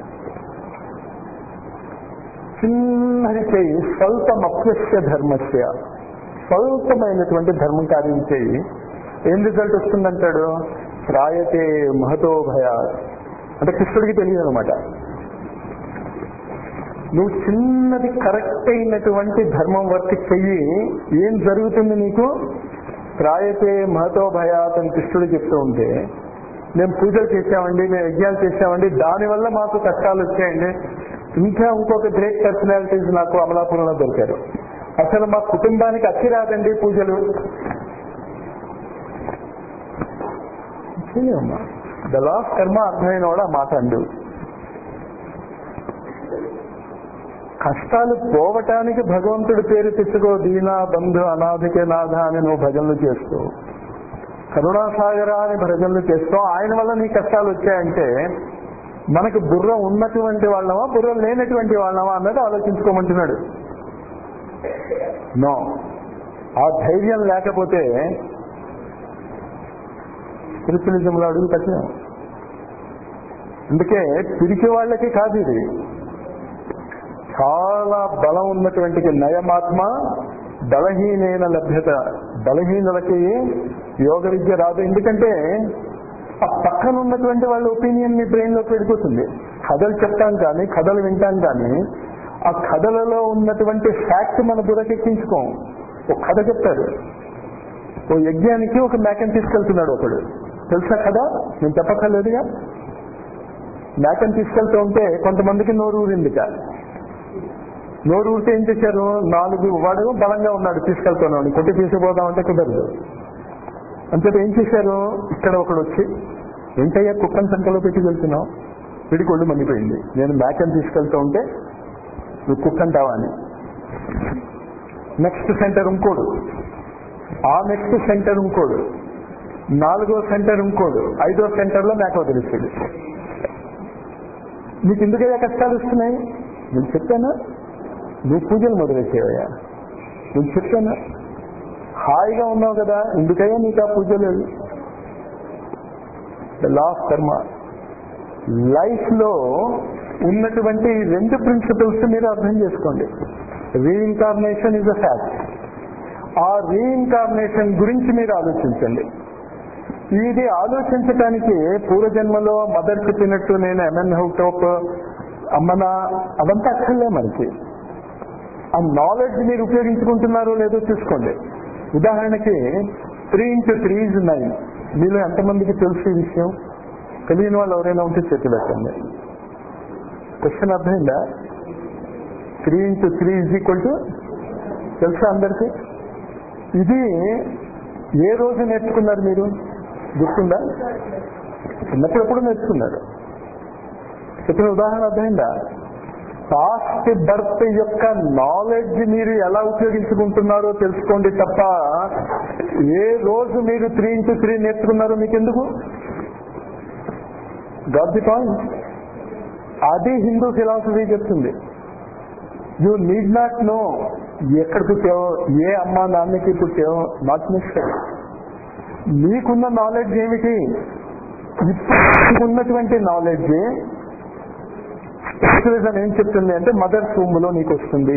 చిన్నది చేయి స్వల్పమప్యస్య ధర్మస్య స్వల్పమైనటువంటి ధర్మం కార్యం చేయి ఏం రిజల్ట్ వస్తుందంటాడు త్రాయతే మహతో భయ అంటే కృష్ణుడికి తెలియదు అనమాట నువ్వు చిన్నది కరెక్ట్ అయినటువంటి ధర్మం వర్క్ చెయ్యి ఏం జరుగుతుంది నీకు త్రాయతే మహతో భయాత్ అని కృష్ణుడు చెప్తూ ఉంటే మేము పూజలు చేసామండి మేము యజ్ఞాలు చేసామండి దానివల్ల మాకు కష్టాలు వచ్చాయండి ఇంకా ఇంకొక గ్రేట్ పర్సనాలిటీస్ నాకు అమలాపురంలో దొరికారు అసలు మా కుటుంబానికి అచ్చి రాదండి పూజలు చెయ్యమ్మా ద లాస్ట్ కర్మ అర్థమైన వాడు ఆ మాట అండు కష్టాలు పోవటానికి భగవంతుడి పేరు తెచ్చుకో దీనా బంధు అనాథికే నాథ అని నువ్వు భజనలు చేస్తూ కరుణాసాగర అని భజనలు చేస్తూ ఆయన వల్ల నీ కష్టాలు వచ్చాయంటే మనకు బుర్ర ఉన్నటువంటి వాళ్ళమా బుర్ర లేనటువంటి వాళ్ళమా అన్నది ఆలోచించుకోమంటున్నాడు నో ఆ ధైర్యం లేకపోతే స్పిరిచువలిజంలో అడుగు కఠినం అందుకే పిరికి వాళ్ళకి కాదు ఇది చాలా బలం ఉన్నటువంటి నయమాత్మ బలహీనైన లభ్యత బలహీనులకి యోగ విద్య రాదు ఎందుకంటే ఆ పక్కన ఉన్నటువంటి వాళ్ళ ఒపీనియన్ మీ బ్రెయిన్ లోకి వెళ్ళిపోతుంది కథలు చెప్తాం కానీ కథలు వింటాం కానీ ఆ కథలలో ఉన్నటువంటి ఫ్యాక్ట్ మన బుర్రకెక్కించుకోం ఒక కథ చెప్తాడు ఓ యజ్ఞానికి ఒక మేకని తీసుకెళ్తున్నాడు ఒకడు తెలుసా కదా నేను చెప్పక్కర్లేదుగా మేకని తీసుకెళ్తూ ఉంటే కొంతమందికి నోరు ఊరిందిక నోరు ఊరితే ఏం చేశారు నాలుగు వాడు బలంగా ఉన్నాడు తీసుకెళ్తున్నాడు కొట్టి తీసుకుపోదామంటే కుదరదు అంతేత ఏం చేశారు ఇక్కడ ఒకడు వచ్చి ఏంటయ్యా కుక్కని సంఖ్యలో పెట్టి వెళ్తున్నావు పిడి కొళ్ళు మండిపోయింది నేను మేకని తీసుకెళ్తూ ఉంటే నువ్వు కుక్కంటావా అని నెక్స్ట్ సెంటర్ ఇంకోడు ఆ నెక్స్ట్ సెంటర్ ఇంకోడు నాలుగో సెంటర్ ఇంకోడు ఐదో సెంటర్ లో మేక వదిలిస్తాడు నీకు ఎందుకయ్యా కష్టాలు వస్తున్నాయి నేను చెప్పానా నువ్వు పూజలు మొదలెట్టేవయ్యా నేను చెప్పానా హాయిగా ఉన్నావు కదా ఎందుకయ్యా నీకు ఆ పూజలు the law of karma life లో ఉన్నటువంటి ఈ రెండు ప్రిన్సిపల్స్ మీరు అర్థం చేసుకోండి రీఇన్కార్నేషన్ ఇస్ అ ఫ్యాక్ట్ ఆ రీఇన్కార్నేషన్ గురించి మీరు ఆలోచించండి ఇది ఆలోచించటానికి పూర్వజన్మలో మదర్ చెప్పినట్టు నేను ఎంఎన్ హౌటోప్ అమ్మన అవంతా అక్కర్లే మనకి ఆ నాలెడ్జ్ మీరు ఉపయోగించుకుంటున్నారో లేదో చూసుకోండి ఉదాహరణకి three into three is nine మీలో ఎంతమందికి తెలుసు ఈ విషయం తెలియని వాళ్ళు ఎవరైనా ఉంటే చేతి పెట్టండి క్వశ్చన్ అర్థమైందా three into three is equal to తెలుసా అందరికి ఇది ఏ రోజు నేర్చుకున్నారు మీరు గుర్తుందా చిన్నప్పుడు ఎప్పుడు నేర్చుకున్నారు చెప్పిన ఉదాహరణ అర్థమైందా పాస్ట్ బర్త్ యొక్క నాలెడ్జ్ మీరు ఎలా ఉపయోగించుకుంటున్నారో తెలుసుకోండి తప్ప ఏ రోజు మీరు త్రీ ఇంటూ త్రీ నేర్చుకున్నారో మీకెందుకు గాట్ ది పాయింట్ అది హిందూ ఫిలాసఫీ చెప్తుంది యూ నీడ్ నాట్ నో ఎక్కడ పుట్టావో ఏ అమ్మ నాన్నకి పుట్టావో నాట్ మిస్టర్ మీకున్న నాలెడ్జ్ ఏమిటి ఇప్పుడు ఉన్నటువంటి నాలెడ్జ్ స్పెషలిజం ఏం చెప్తుంది అంటే మదర్ రూమ్ లో నీకు వస్తుంది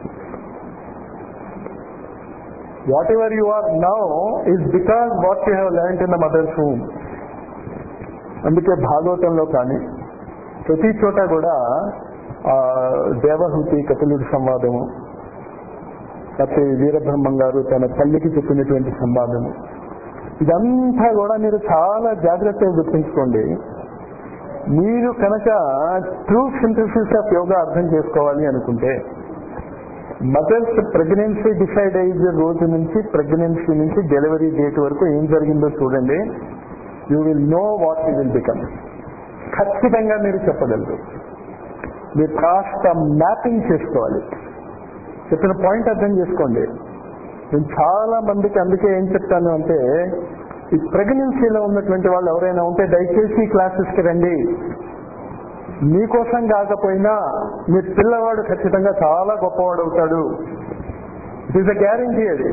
whatever you are now is because what you have learn in the mother room అందుకే భాగవతంలో కానీ ప్రతి చోట కూడా ఆ దేవహూతి కపిలుడి సంవాదము లేకపోతే వీరబ్రహ్మం గారు తన తల్లికి చెప్పినటువంటి సంవాదము ఇదంతా కూడా మీరు చాలా జాగ్రత్తగా గుర్తుంచుకోండి మీరు కనుక ట్రూ సింథసిస్ ఆఫ్ యోగా అర్థం చేసుకోవాలి అనుకుంటే మదర్స్ ప్రెగ్నెన్సీ డిసైడ్ అయ్యే రోజు నుంచి ప్రెగ్నెన్సీ నుంచి డెలివరీ డేట్ వరకు ఏం జరిగిందో చూడండి you will know what you will become ఖచ్చితంగా మీరు చెప్పగలరు మీరు కాస్త మ్యాపింగ్ చేసుకోవాలి చెప్పిన పాయింట్ అర్థం చేసుకోండి నేను చాలా మందికి అందుకే ఏం చెప్తాను అంటే ఈ ప్రెగ్నెన్సీలో ఉన్నటువంటి వాళ్ళు ఎవరైనా ఉంటే దయచేసి క్లాసెస్కి రండి మీకోసం కాకపోయినా మీ పిల్లవాడు ఖచ్చితంగా చాలా గొప్పవాడు అవుతాడు ఇట్ ఈస్ అ గ్యారంటీ అది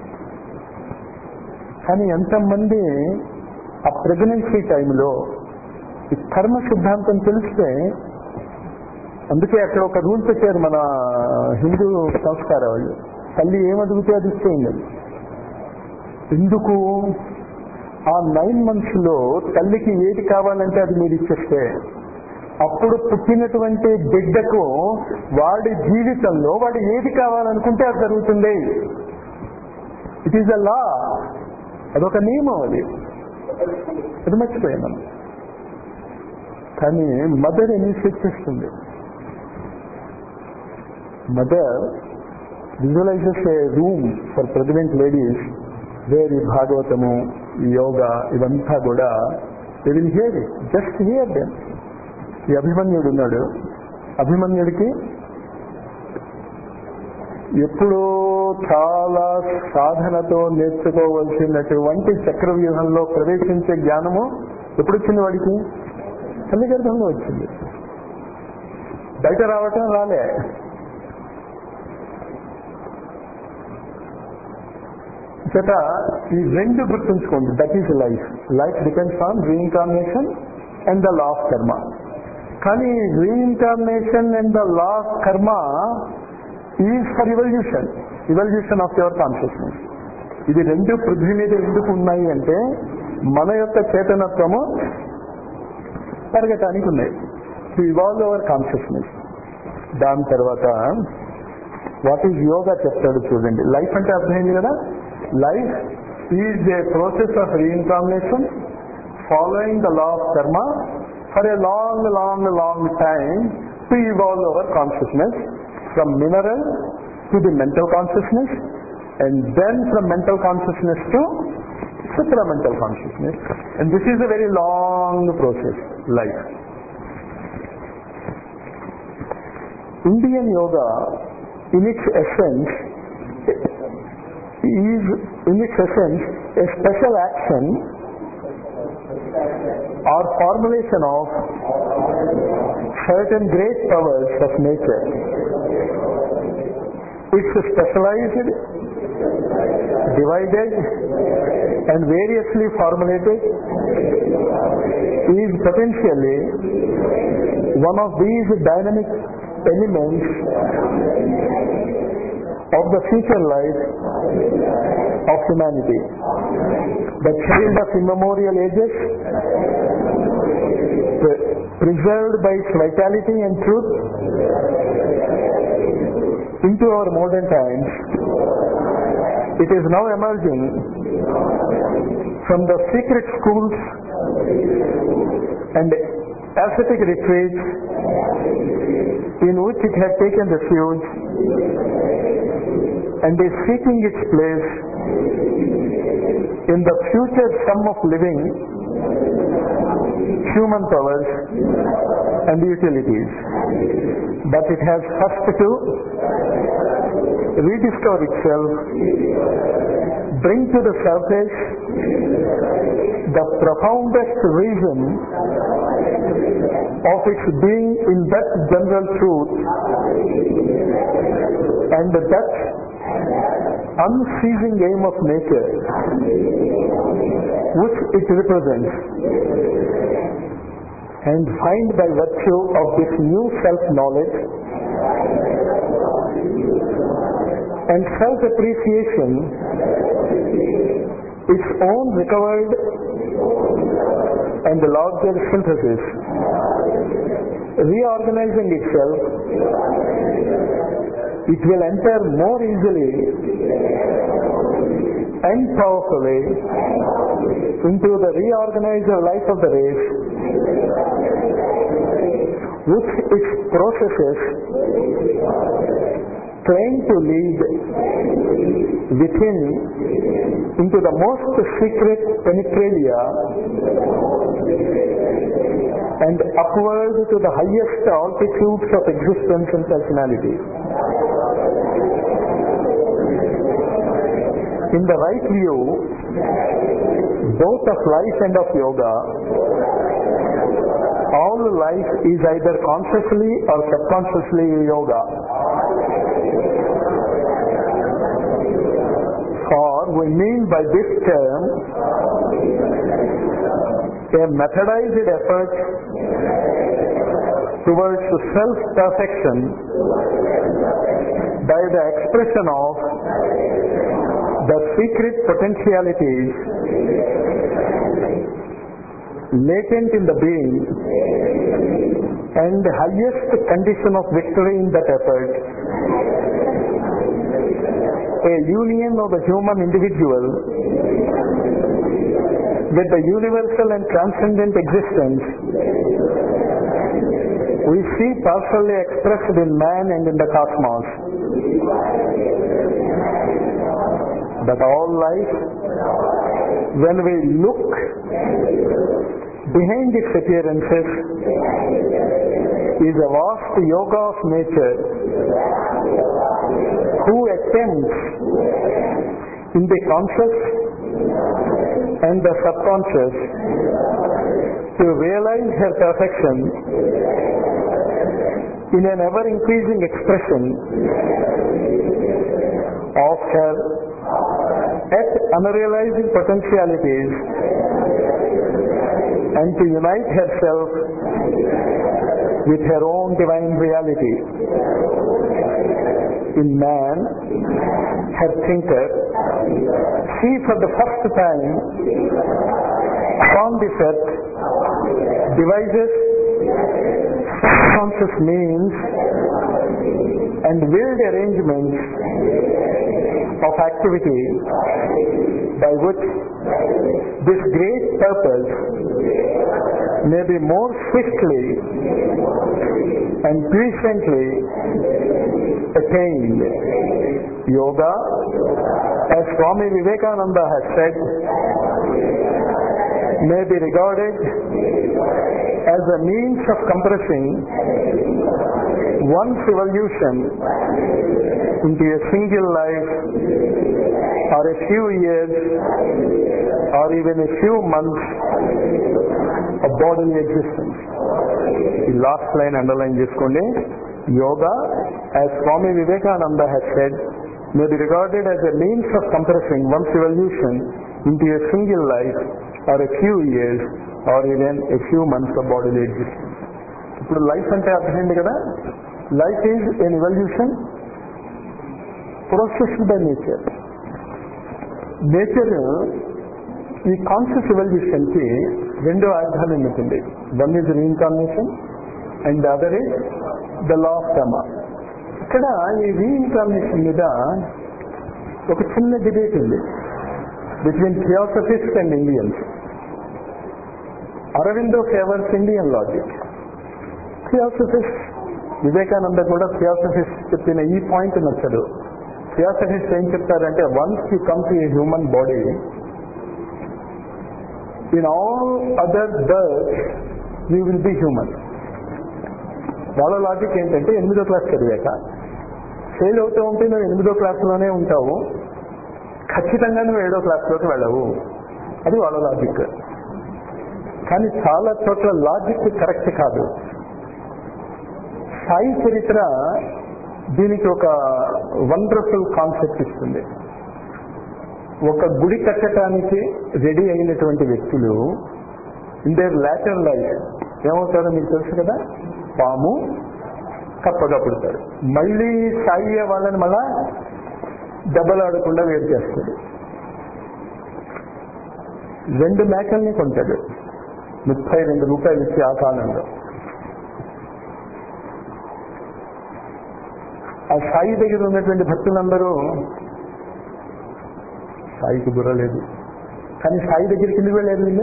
కానీ ఎంతమంది ఆ ప్రెగ్నెన్సీ టైంలో ఈ కర్మ సిద్ధాంతం తెలిస్తే అందుకే అక్కడ ఒక రూల్ పెట్టారు మన హిందూ సంస్కార వాళ్ళు తల్లి ఏమడుగుతే అది ఇచ్చేయండి ఎందుకు ఆ నైన్ మంత్స్ లో తల్లికి ఏది కావాలంటే అది మీరు ఇచ్చేస్తే అప్పుడు పుట్టినటువంటి బిడ్డకు వాడి జీవితంలో వాడు ఏది కావాలనుకుంటే అది జరుగుతుంది ఇట్ ఈస్ అ లా అదొక నియమం అది అది మర్చిపోయాం మనం కానీ మదర్ ఇనిషియేట్ చేస్తుంది mother visualizes a room for pregnant ladies where ఈ భాగవతము ఈ యోగా ఇవంతా కూడా they will hear it just hear them ఈ అభిమన్యుడు ఉన్నాడు అభిమన్యుడికి ఎప్పుడో చాలా సాధనతో నేర్చుకోవలసినటువంటి చక్రవ్యూహంలో ప్రవేశించే జ్ఞానము ఎప్పుడు వచ్చింది వాడికి తల్లి గర్భంలో వచ్చింది బయట రావటం రాలే చేత ఈ రెండు గుర్తుంచుకోండి that is life life depends on reincarnation and the law of karma కానీ reincarnation and the law of karma is for evolution evolution of your consciousness ఇది రెండు పృథ్వీ మీద ఎందుకు ఉన్నాయి అంటే మన యొక్క చేతనత్వము పెరగటానికి ఉన్నాయి టు ఇవాల్వ్ అవర్ కాన్షియస్నెస్ దాని తర్వాత వాట్ ఈజ్ యోగా చెప్తాడు చూడండి లైఫ్ అంటే అర్థమైంది కదా life is a process of reincarnation following the law of karma for a long long long time to evolve our consciousness from mineral to the mental consciousness and then from mental consciousness to supramental consciousness and this is a very long process life indian yoga in its essence is in its essence a special action or formulation of certain great powers of nature it's specialized divided and variously formulated is potentially one of these dynamic elements of the future life of humanity. The child of immemorial ages, pre- preserved by its vitality and truth into our modern times, it is now emerging from the secret schools and ascetic retreats in which it had taken refuge and is seeking its place in the future sum of living human powers and utilities. But it has first to rediscover itself, bring to the surface the profoundest reason of its being in that general truth and that unceasing aim of nature which it represents and find by virtue of this new self-knowledge and self-appreciation its own recovered and larger synthesis reorganizing itself it will enter more easily and powerfully into the reorganized life of the race which its processes claim to lead within into the most secret penetralia and upward to the highest altitudes of existence and personality. In the right view, both of life and of yoga, all life is either consciously or subconsciously yoga. For we mean by this term a methodized effort towards self-perfection by the expression of the secret potentialities latent in the being and the highest condition of victory in that effort a union of the human individual with the universal and transcendent existence we see partially expressed in man and in the cosmos. But all life, when we look behind its appearances, is a vast yoga of nature who attempts in the conscious and the subconscious to realize her perfection in an ever increasing expression of her yet unrealizing potentialities and to unite herself with her own divine reality. In man, her thinker, she for the first time upon this earth devises subconscious means and willed arrangements of activity by which this great purpose may be more swiftly and puissantly attained. Yoga, as Swami Vivekananda has said, may be regarded as a means of compressing one's evolution into a single life or a few years or even a few months of bodily existence. ఈ last line underline చేసుకోండి yoga as Swami Vivekananda has said may be regarded as a means of compressing one's evolution into a single life or a few years or even a few months of బాడీలో exist ఇప్పుడు life అంటే అర్థమైంది కదా life is an evolution processed by nature nature ఈ conscious evolution కి రెండు ఆయుధాలు ఉంటుంది one is reincarnation and other is the law of karma ఇక్కడ ఈ రీఇన్కార్నేషన్ మీద ఒక చిన్న డిబేట్ ఉంది between theosophist and Indians Aurobindo favours Indian logic theosophist Vivekananda కూడా థియోసఫిస్ట్ చెప్పిన ఈ పాయింట్ నచ్చదు థియోసఫిస్ట్ ఏం చెప్తారంటే once you come to a human body in all other birth you will be human వాళ్ళ లాజిక్ ఏంటంటే ఎనిమిదో క్లాస్ చదివాక ఫెయిల్ అవుతూ ఉంటే నువ్వు ఎనిమిదో క్లాస్లోనే ఉంటావు ఖచ్చితంగా నువ్వు ఏడో క్లాస్లోకి వెళ్ళవు అది వాళ్ళ లాజిక్ కానీ చాలా చోట్ల లాజిక్ కరెక్ట్ కాదు సాయి చరిత్ర దీనికి ఒక వండర్ఫుల్ కాన్సెప్ట్ ఇస్తుంది ఒక గుడి కట్టడానికి రెడీ అయినటువంటి వ్యక్తులు ఇన్ దేర్ లాటర్ లైఫ్ ఏమవుతారో మీకు తెలుసు కదా పాము కప్పగా పుడతారు మళ్ళీ సాయి వాళ్ళని మళ్ళా దెబ్బలాడకుండా వేరు చేస్తాడు రెండు మేకల్ని కొంటాడు ముప్పై రెండు రూపాయలు ఇచ్చి ఆ కాలంలో ఆ సాయి దగ్గర ఉన్నటువంటి భక్తులందరూ సాయికి బుర్ర లేదు కానీ సాయి దగ్గరికి ఎందుకు వెళ్ళారు వీళ్ళు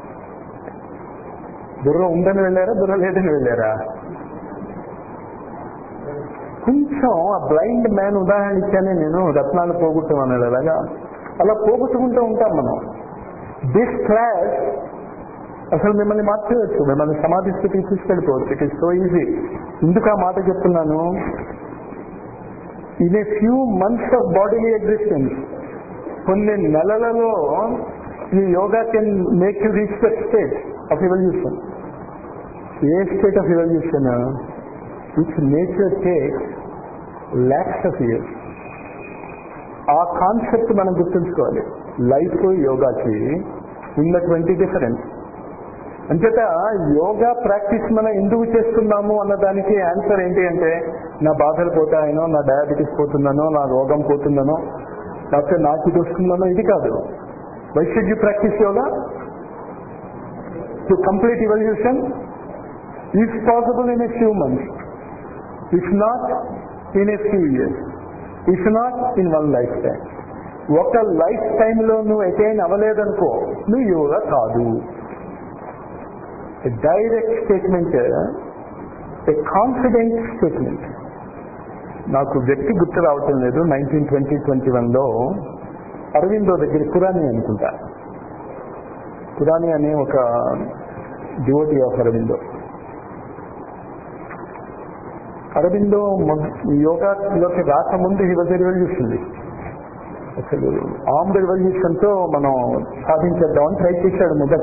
బుర్ర ఉందని వెళ్ళారా బుర్ర లేదని వెళ్ళారా కొంచెం ఆ బ్లైండ్ మ్యాన్ ఉదాహరణ ఇచ్చానే నేను రత్నాలు పోగొట్టుకున్నాను అలాగా అలా పోగొట్టుకుంటూ ఉంటాం మనం దిస్ క్లాస్ అసలు మిమ్మల్ని మార్చేయచ్చు మిమ్మల్ని సమాధి స్థితికి తీసుకెళ్ళిపోవచ్చు ఇట్ ఈస్ సో ఈజీ ఎందుకు ఆ మాట చెప్తున్నాను in a few months of bodily existence కొన్ని నెలలలో ఈ yoga can make you reach the state of evolution a state of evolution which nature takes lakhs of years ఆ కాన్సెప్ట్ మనం గుర్తుంచుకోవాలి లైఫ్ యోగాకి ఉన్నటువంటి డిఫరెన్స్ అంచేత యోగా ప్రాక్టీస్ మనం ఎందుకు చేస్తున్నాము అన్న దానికి ఆన్సర్ ఏంటి అంటే నా బాధలు పోతాయనో నా డయాబెటీస్ పోతుందనో నా రోగం పోతుందనో లేకపోతే నాకు ఇది వస్తుందనో ఇది కాదు why should you practice yoga to complete evolution is possible in a few months if not in a few years if not in one life time ఒక లైఫ్ టైంలో నువ్వు అటైన్ అవ్వలేదనుకో నువ్వు యోగా కాదు direct statement a confident statement నాకు వ్యక్తి గుర్తు రావటం లేదు నైన్టీన్ ట్వంటీ ట్వంటీ వన్లో అరవిందో దగ్గర పురాణి అనుకుంటా పురాణి అనే ఒక డివోటీ ఆఫ్ అరవిందో అరవిందో యోగాలోకి రాకముందు హీ వాజ్ రివల్యూషన్ అసలు ఆర్మ్డ్ రివల్యూషన్ తో మనం సాధించేద్దామని ట్రై చేశాడు మొదట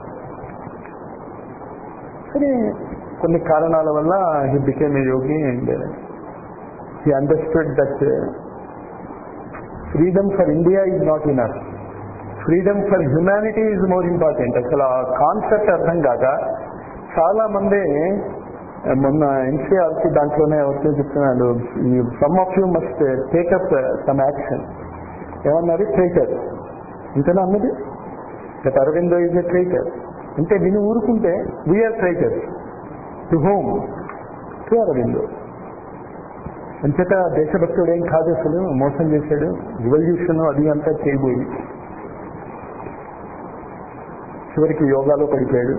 కానీ కొన్ని కారణాల వల్ల he became a yogi and he understood that freedom for India is not enough freedom for humanity is more important అసలు ఆ కాన్సెప్ట్ అర్థం కాక చాలా మంది మొన్న ఎన్సీఆర్సీ దాంట్లోనే వచ్చి చెప్తున్నాడు some of you must take up some action ఏమన్నారు ట్రేటర్ ఇంతనా అన్నది గత అరవిందో ఈజ్ ఎ ట్రేటర్ అంటే విని ఊరుకుంటే we're traitors to home to Aurobindo అంచేత దేశభక్తుడు ఏం కాదు అసలు మోసం చేశాడు రివల్యూషన్ అది అంతా చేయబోయి చివరికి యోగాలో పడిపోయాడు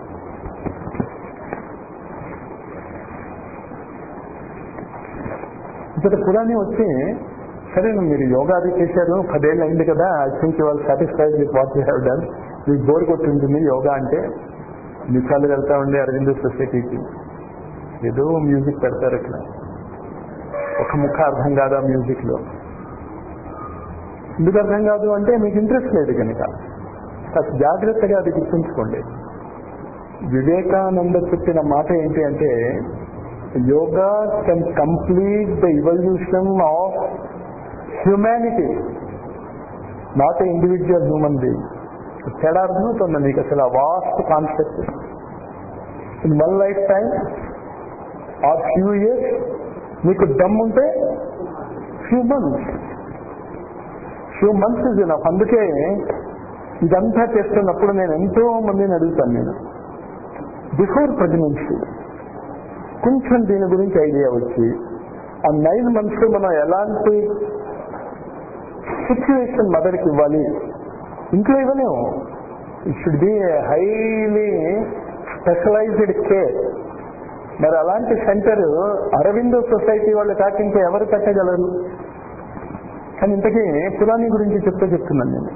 ఇంతట పురాణి వచ్చి సరే మీరు యోగా అది చేశారు పదేళ్ళు అయింది కదా I think your satisfied with what you have done మీకు బోర్ కొట్టింటుంది యోగా అంటే నిమిషాలు వెళ్తా ఉండే అరవింద సొసైటీకి ఏదో మ్యూజిక్ పెడతారు అక్కడ ఒక ముఖ అర్థం కాదా మ్యూజిక్ లో ఎందుకు అర్థం కాదు అంటే మీకు ఇంట్రెస్ట్ లేదు కనుక కాస్త జాగ్రత్తగా అది గుర్తుంచుకోండి వివేకానంద చెప్పిన మాట ఏంటి అంటే yoga can complete the evolution of humanity not individual human being తేడా అర్థమవుతుంది మీకు అసలు ఆ vast concept in one life time or few years మీకు దమ్ ఉంటే few months few months is enough అందుకే ఇదంతా చేస్తున్నప్పుడు నేను ఎంతో మందిని అడుగుతాను నేను బిఫోర్ ప్రెగ్నెన్సీ కొంచెం దీని గురించి ఐడియా వచ్చి ఆ నైన్ మంత్స్ మనం ఎలాంటి సిచ్యువేషన్ మదర్కి ఇవ్వాలి ఇంట్లో ఇవ్వలేము it should be highly specialized care మరి అలాంటి సెంటర్ అరవిందో సొసైటీ వాళ్ళు కాక ఇంకా ఎవరు కట్టగలరు కానీ ఇంతకీ పురాణి గురించి చెప్తే చెప్తున్నాను నేను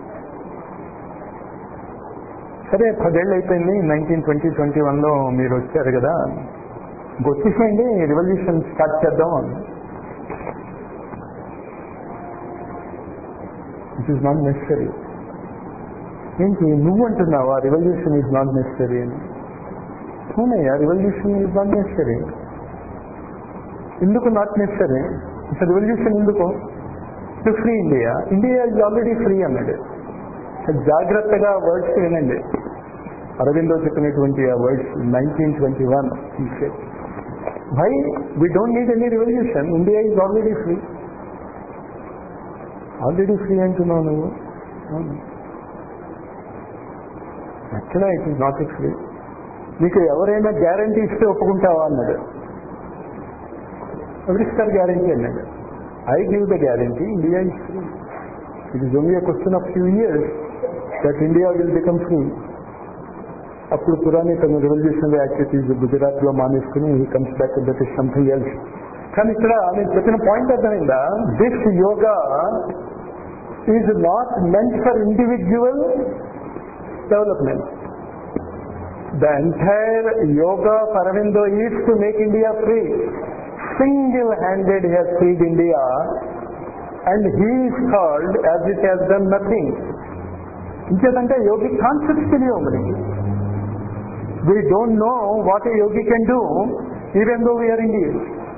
సరే పదేళ్ళు అయిపోయింది నైన్టీన్ ట్వంటీ ట్వంటీ వన్లో మీరు వచ్చారు కదా వచ్చేసేయండి రివల్యూషన్ స్టార్ట్ చేద్దాం ఇట్ ఈస్ నాట్ నెసరీ ఏంటి నువ్వు అంటున్నావా రివల్యూషన్ ఈజ్ నాట్ నెసరీ అని అవునయ్యా రివల్యూషన్ ఈజ్ నాట్ నెసరీ ఎందుకు నాట్ నెసరీ అసలు రివల్యూషన్ ఎందుకు to free India India is already free అన్నాడు జాగ్రత్తగా వర్డ్స్ వినండి అరవిందో చెప్పినటువంటి ఆ words nineteen twenty one why we don't need any revolution India is already free already free అంటున్నావు నువ్వు ఎక్కడ ఇట్ ఈస్ నాట్ ఫ్రీ నీకు ఎవరైనా గ్యారంటీ ఇస్తే ఒప్పుకుంటావా అన్నాడు ఎవరిస్తారు గ్యారంటీ అన్నాడు I give the guarantee India is free it is only question of few years that India will become free అప్పుడు పురాణి తన రెవల్యూషనరీ యాక్టివిటీస్ గుజరాత్ లో మానేసుకుని he comes back that is something else కానీ ఇక్కడ నేను చెప్పిన పాయింట్ అర్థమైందా this yoga is not meant for individual development the entire yoga of Aurobindo is to make India free. Single-handed he has freed India and he is called as it has done nothing. ఇంకేదంటే yogi concepts తెలియవు మనకి we don't know what a yogi can do even though we're Indian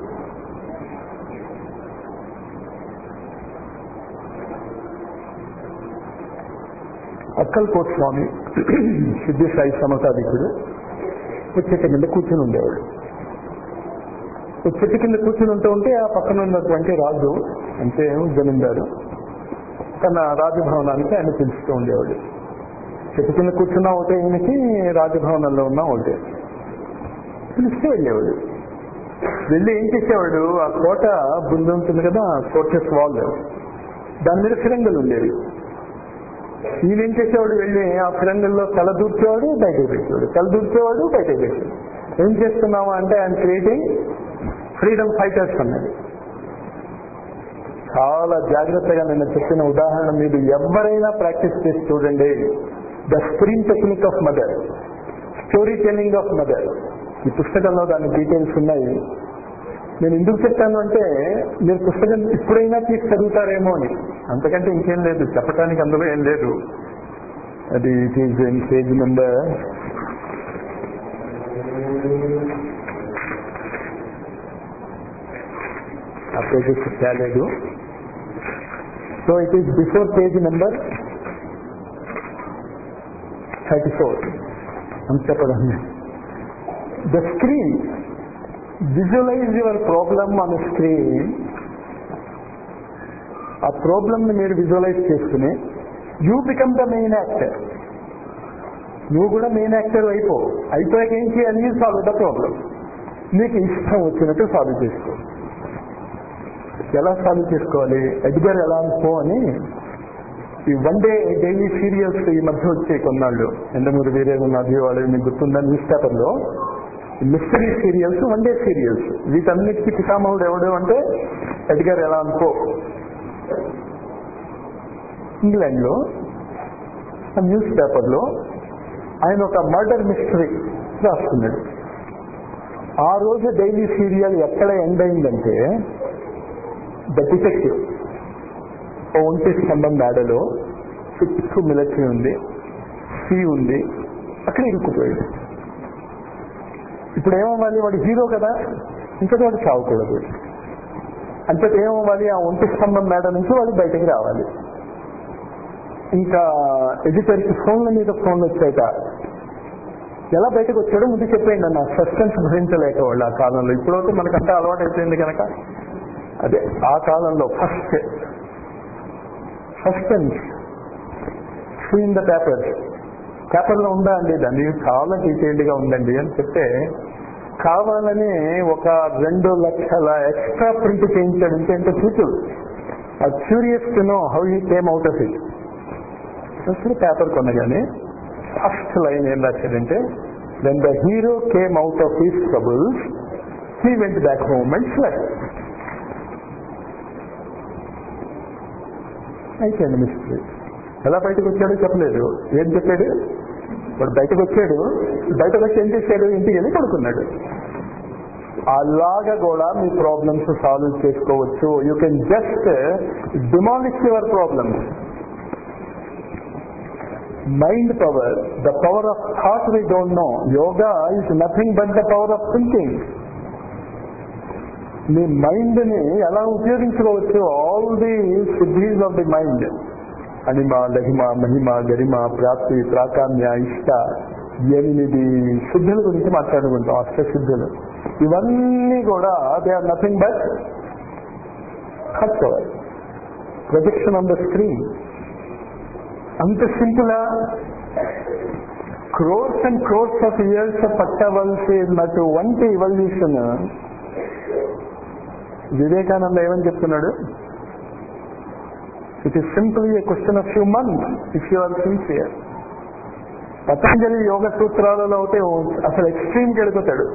Akkalkot Swami సిద్ధి సాయి సమతాధికుడు ఒక చెట్టు కింద కూర్చుని ఉండేవాడు ఒక చెట్టు కింద కూర్చుని ఉంటూ ఉంటే ఆ పక్కన ఉన్నటువంటి రాజు అంటే జమీందారు తన రాజభవనానికి ఆయన పిలుస్తూ ఉండేవాడు చెట్టు కింద కూర్చున్నా ఒకటే ఈయనకి రాజభవనంలో ఉన్నా ఒకటే పిలిస్తే వెళ్ళేవాడు వెళ్ళి ఏం చేసేవాడు ఆ కోట బుంది ఉంటుంది కదా ఫోర్టెస్ వాల్ దాని మీద ఫిరంగులు ఉండేవి ఈయన ఏం చేసేవాడు వెళ్ళి ఆ ఫిరంగుల్లో కల దూర్చేవాడు బయటకు పెట్టేవాడు కల దూర్చేవాడు బయటకు పెట్టేవాడు ఏం చేస్తున్నాము అంటే ఆయన క్రియేటింగ్ ఫ్రీడమ్ ఫైటర్స్ అన్నది చాలా జాగ్రత్తగా నేను చెప్పిన ఉదాహరణ మీరు ఎవరైనా ప్రాక్టీస్ చేసి చూడండి the screen technique of mother story telling of mother ఈ పుస్తకంలో దాని డీటెయిల్స్ ఉన్నాయి నేను ఎందుకు చెప్తాను అంటే మీరు పుస్తకం ఇప్పుడైనా తీసి చదువుతారేమో అని అంతకంటే ఇంకేం లేదు చెప్పడానికి అందులో ఏం లేదు అది it is in page number ఆ పేజెస్ తేలేదు so it is before page number thirty four అంత చెప్పదండి the screen visualize your problem on screen ఆ ప్రాబ్లమ్ ని మీరు విజువలైజ్ చేసుకుని you become the main actor నువ్వు కూడా మెయిన్ యాక్టర్ అయిపో అయిపోయాక ఏం చేయాలి సాల్వ్ ద ప్రాబ్లం నీకు ఇష్టం వచ్చినట్టు సాల్వ్ చేసుకో ఎలా సాల్వ్ చేసుకోవాలి ఎడ్గర్ ఎలా అనుకో అని ఈ వన్ డే డైలీ సీరియల్స్ ఈ మధ్య వచ్చే కొన్నాళ్ళు ఎండమూరి వేరే ఉన్నది వాళ్ళు మీకు గుర్తుందా న్యూస్ పేపర్లో mystery serials one day serials వీటన్నిటికీ పితామహుడు ఎవడు అంటే ఎడ్గర్ ఎలా అనుకో ఇంగ్లాండ్ లో న్యూస్ పేపర్ లో ఆయన ఒక మర్డర్ మిస్టరీ రాస్తున్నాడు ఆ రోజు డైలీ సీరియల్ ఎక్కడ ఎండ్ అయిందంటే ద డిటెక్టివ్ ఓ ఒంటి స్తంభం మేడలో చుట్టూ మిలిటరీ ఉంది సీ ఉంది అక్కడ ఇరుక్కుపోయాడు ఇప్పుడు ఏమవ్వాలి వాడు హీరో కదా ఇంకా వాడు చావకూడదు అంటే ఏమవ్వాలి ఆ ఒంటి స్తంభం మేడ నుంచి వాడు బయటకు రావాలి ఇంకా ఎడిటర్కి ఫోన్ల మీద ఫోన్లు వచ్చాక ఎలా బయటకు వచ్చాడో ముందు చెప్పేయండి అన్న సస్పెన్స్ భరించలేక వాళ్ళు ఆ కాలంలో ఇప్పుడైతే మనకంతా అలవాటు అయిపోయింది కనుక అదే ఆ కాలంలో first suspense scene the paper పేపర్లో ఉందా అండి దాన్ని చాలా డీటెయిల్డ్ గా ఉందండి అని చెప్తే కావాలని ఒక రెండు లక్షల ఎక్స్ట్రా ప్రింట్ చేయించాడు ఇంకేంటో చూచు ఆ curious to know how he came out of it అసలు పేపర్ కొనగానే ఫస్ట్ లైన్ ఏం రాశాడంటే when the hero came out of his troubles he went back home and flood అయిపోయింది మిస్టరీ ఎలా బయటకు వచ్చాడో చెప్పలేదు ఏం చెప్పాడు వాడు బయటకు వచ్చాడు బయటకు వచ్చి ఏం చేశాడు ఇంటికి వెళ్ళి పడుకున్నాడు అలాగా కూడా మీ ప్రాబ్లమ్స్ సాల్వ్ చేసుకోవచ్చు you can just demolish your problems mind power the power of thought we don't know yoga is nothing but the power of thinking మీ మైండ్ ని ఎలా ఉపయోగించుకోవచ్చు all the siddhis of the mind అనిమ లహిమ మహిమ గరిమ ప్రాప్తి ప్రాకామ్య ఇష్ట ఎనిమిది సిద్ధుల గురించి మాట్లాడుకుంటాం అష్ట సిద్ధులు ఇవన్నీ కూడా they are nothing but thought power projection on the screen అంత సింపులా crores and crores of years పట్టవలసినటువంటి ఇవల్యూషన్ వివేకానంద ఏమని చెప్తున్నాడు it is simple a question of few month if you are sincere Patanjali yoga సూత్రాలలో అయితే అసలు ఎక్స్ట్రీమ్కి వెళ్ళిపోతాడు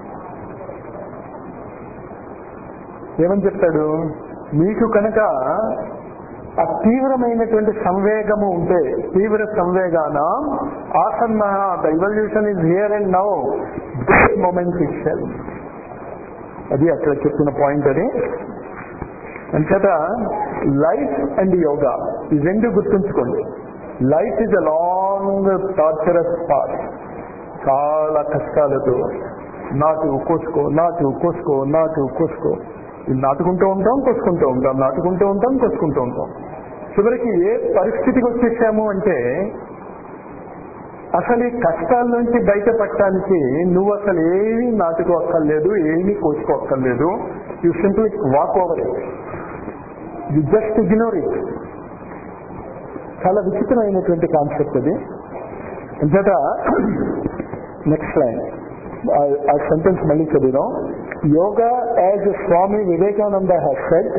ఏమని చెప్తాడు మీకు కనుక ఆ తీవ్రమైనటువంటి సంవేగము ఉంటే తీవ్ర సంవేగాన ఆసన్న the evolution is here and now this moment ఇచ్చారు అది అక్కడ చెప్పిన పాయింట్ అది అంచేత లైఫ్ అండ్ యోగా ఈ రెండు గుర్తుంచుకోండి life is a long torturous path చాలా కష్టాలతో నాటు కోసుకో నాటు కోసుకో నాటు కోసుకో ఇది నాటుకుంటూ ఉంటాం కోసుకుంటూ ఉంటాం నాటుకుంటూ ఉంటాం కోసుకుంటూ ఉంటాం చివరికి ఏ పరిస్థితికి వచ్చేసాము అంటే అసలు ఈ కష్టాల నుంచి బయటపడటానికి నువ్వు అసలు ఏమీ నాటుకో అక్కర్లేదు ఏమీ కోసుకో అక్కర్లేదు you simple walk over it you just ignore it చాలా విచిత్రమైనటువంటి కాన్సెప్ట్ అది అంతేత నెక్స్ట్ లైన్ ఆ సెంటెన్స్ మళ్ళీ చదివాం yoga as Swami Vivekananda has said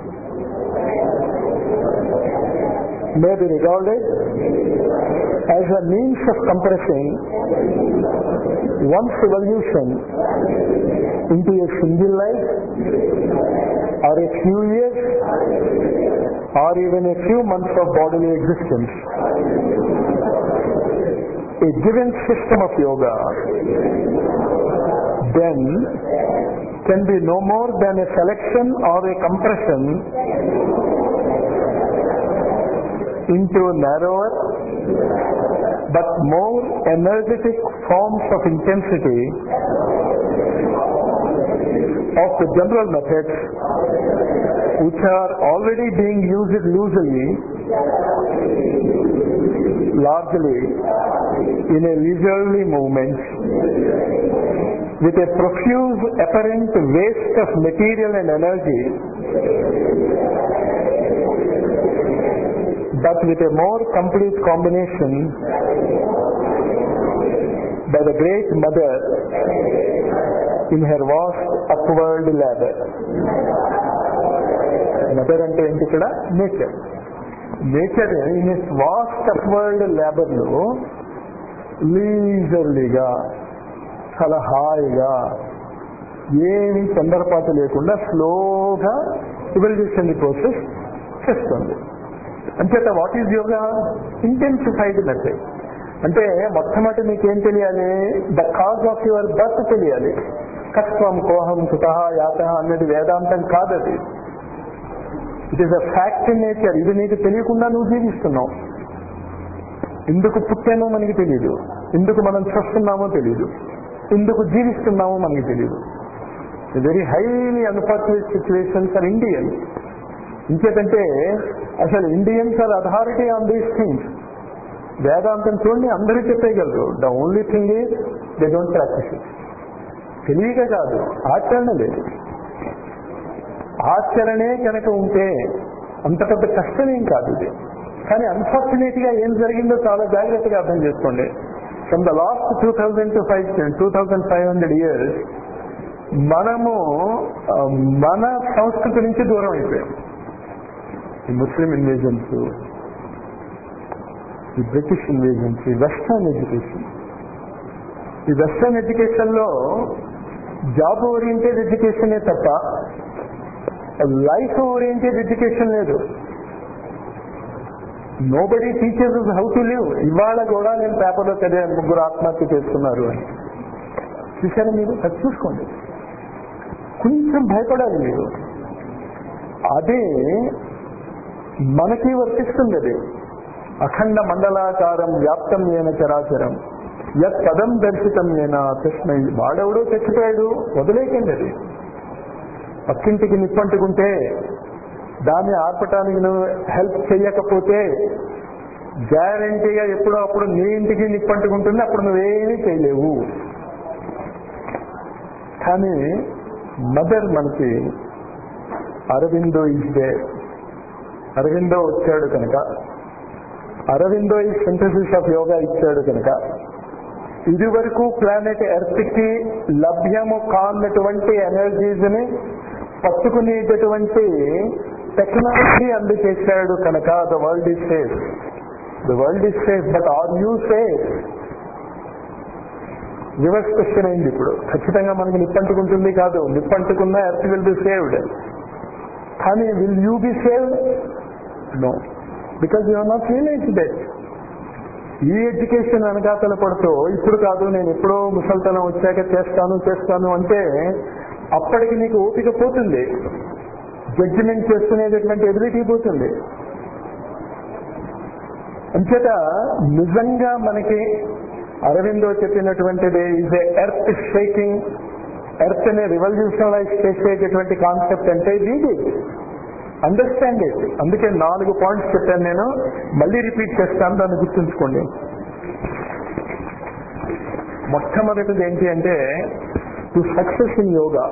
may be regarded as a means of compressing one's evolution into a single life or a few years or even a few months of bodily existence. A given system of yoga then can be no more than a selection or a compression into narrower but more energetic forms of intensity of the general methods which are already being used loosely largely in a leisurely movement with a profuse apparent waste of material and energy but with a more complete combination by the great mother in her vast upward ladder. Mother అంటే ఏంటి ఇక్కడ nature nature in is vast upward labour లో లీజర్లీగా చాలా హాయిగా ఏమి తొందరపాటు లేకుండా స్లోగా ఇవల్యూషన్ ప్రాసెస్ చేస్తుంది అంచేత what is yoga intensified message అంటే మొట్టమొదటి మీకేం తెలియాలి the cause of your birth తెలియాలి కస్వం కోహం కుత యాత అన్నది వేదాంతం కాదది it is a fact in nature ఇది నీకు తెలియకుండా నువ్వు జీవిస్తున్నావు ఎందుకు పుట్టానో మనకి తెలియదు ఎందుకు మనం చూస్తున్నామో తెలియదు ఎందుకు జీవిస్తున్నామో మనకి తెలియదు very highly unfortunate situation for Indian ఇంకేతంటే అసలు Indians are authority on these things వేదాంతం చూడండి అందరూ చెప్పేయగలరు the only thing is they don't practice it తెలియక కాదు ఆచరణ లేదు ఆచరణే కనుక ఉంటే అంత పెద్ద కష్టమేం కాదు ఇది కానీ అన్ఫార్చునేట్ గా ఏం జరిగిందో చాలా జాగ్రత్తగా అర్థం చేసుకోండి from the last two thousand to five two thousand five hundred years మనము ఆ, మన సంస్కృతి నుంచి దూరం అయిపోయాం ఈ ముస్లిం ఇన్వేజన్స్ ఈ బ్రిటిష్ ఇన్వేజన్స్ ఈ వెస్టర్న్ ఎడ్యుకేషన్ ఈ వెస్టర్న్ ఎడ్యుకేషన్ లో జాబ్ ఓరియంటెడ్ ఎడ్యుకేషనే తప్ప లైఫ్ ఓరియంటెడ్ ఎడ్యుకేషన్ లేదు nobody teachers how to live ఇవాళ కూడా నేను పేపర్లో చదివాను ముగ్గురు ఆత్మహత్య చేసుకున్నారు అని చూసారా మీరు అది చూసుకోండి కొంచెం భయపడాలి మీరు అదే మనకి వర్తిస్తుంది అది అఖండ మండలాకారం వ్యాప్తం ఏన చరాచరం యత్ పదం దర్శితం ఏనా కృష్ణ వాడెవడో చచ్చిపోయాడు వదిలేకండి అది పక్కింటికి నిప్పంటుకుంటే దాన్ని ఆర్పటానికి నువ్వు హెల్ప్ చేయకపోతే గ్యారంటీగా ఎప్పుడో అప్పుడు నీ ఇంటికి నిప్పంటుకుంటుంది అప్పుడు నువ్వేమీ చేయలేవు కానీ మదర్ మనకి అరవిందో ఇస్ దే అరవిందో వచ్చాడు కనుక అరవిందో ఈ సింథసిస్ ఆఫ్ యోగా ఇచ్చాడు కనుక ఇది వరకు ప్లానెట్ ఎర్త్ కి లభ్యము కానటువంటి ఎనర్జీస్ ని పట్టుకునేటటువంటి టెక్నాలజీ అందుచేశాడు కనుక the world is safe the world is safe but are you safe reverse question అయింది ఇప్పుడు ఖచ్చితంగా మనకి నిప్పంటుకుంటుంది కాదు నిప్పంటుకున్న ఎర్త్ విల్ బి సేవ్డ్ కానీ will you be saved no because you not realize that ఈ ఎడ్యుకేషన్ వెనకాతల పడుతూ ఇప్పుడు కాదు నేను ఎప్పుడో ముసల్తనం వచ్చాక చేస్తాను చేస్తాను అంటే అప్పటికి నీకు ఓపిక పోతుంది జడ్జిమెంట్ చేసుకునేటటువంటి ఎబిలిటీ పోతుంది అంచేత నిజంగా మనకి అరవిందో చెప్పినటువంటిది is a earth shaking earth ని రివల్యూషనలైజ్ చేసేటటువంటి కాన్సెప్ట్ అంటే ఇది అండర్స్టాండ్ ఇట్ అందుకే నాలుగు పాయింట్స్ చెప్పాను నేను మళ్ళీ రిపీట్ చేస్తాను దాన్ని గుర్తుంచుకోండి మొట్టమొదటిది ఏంటి అంటే to success in yoga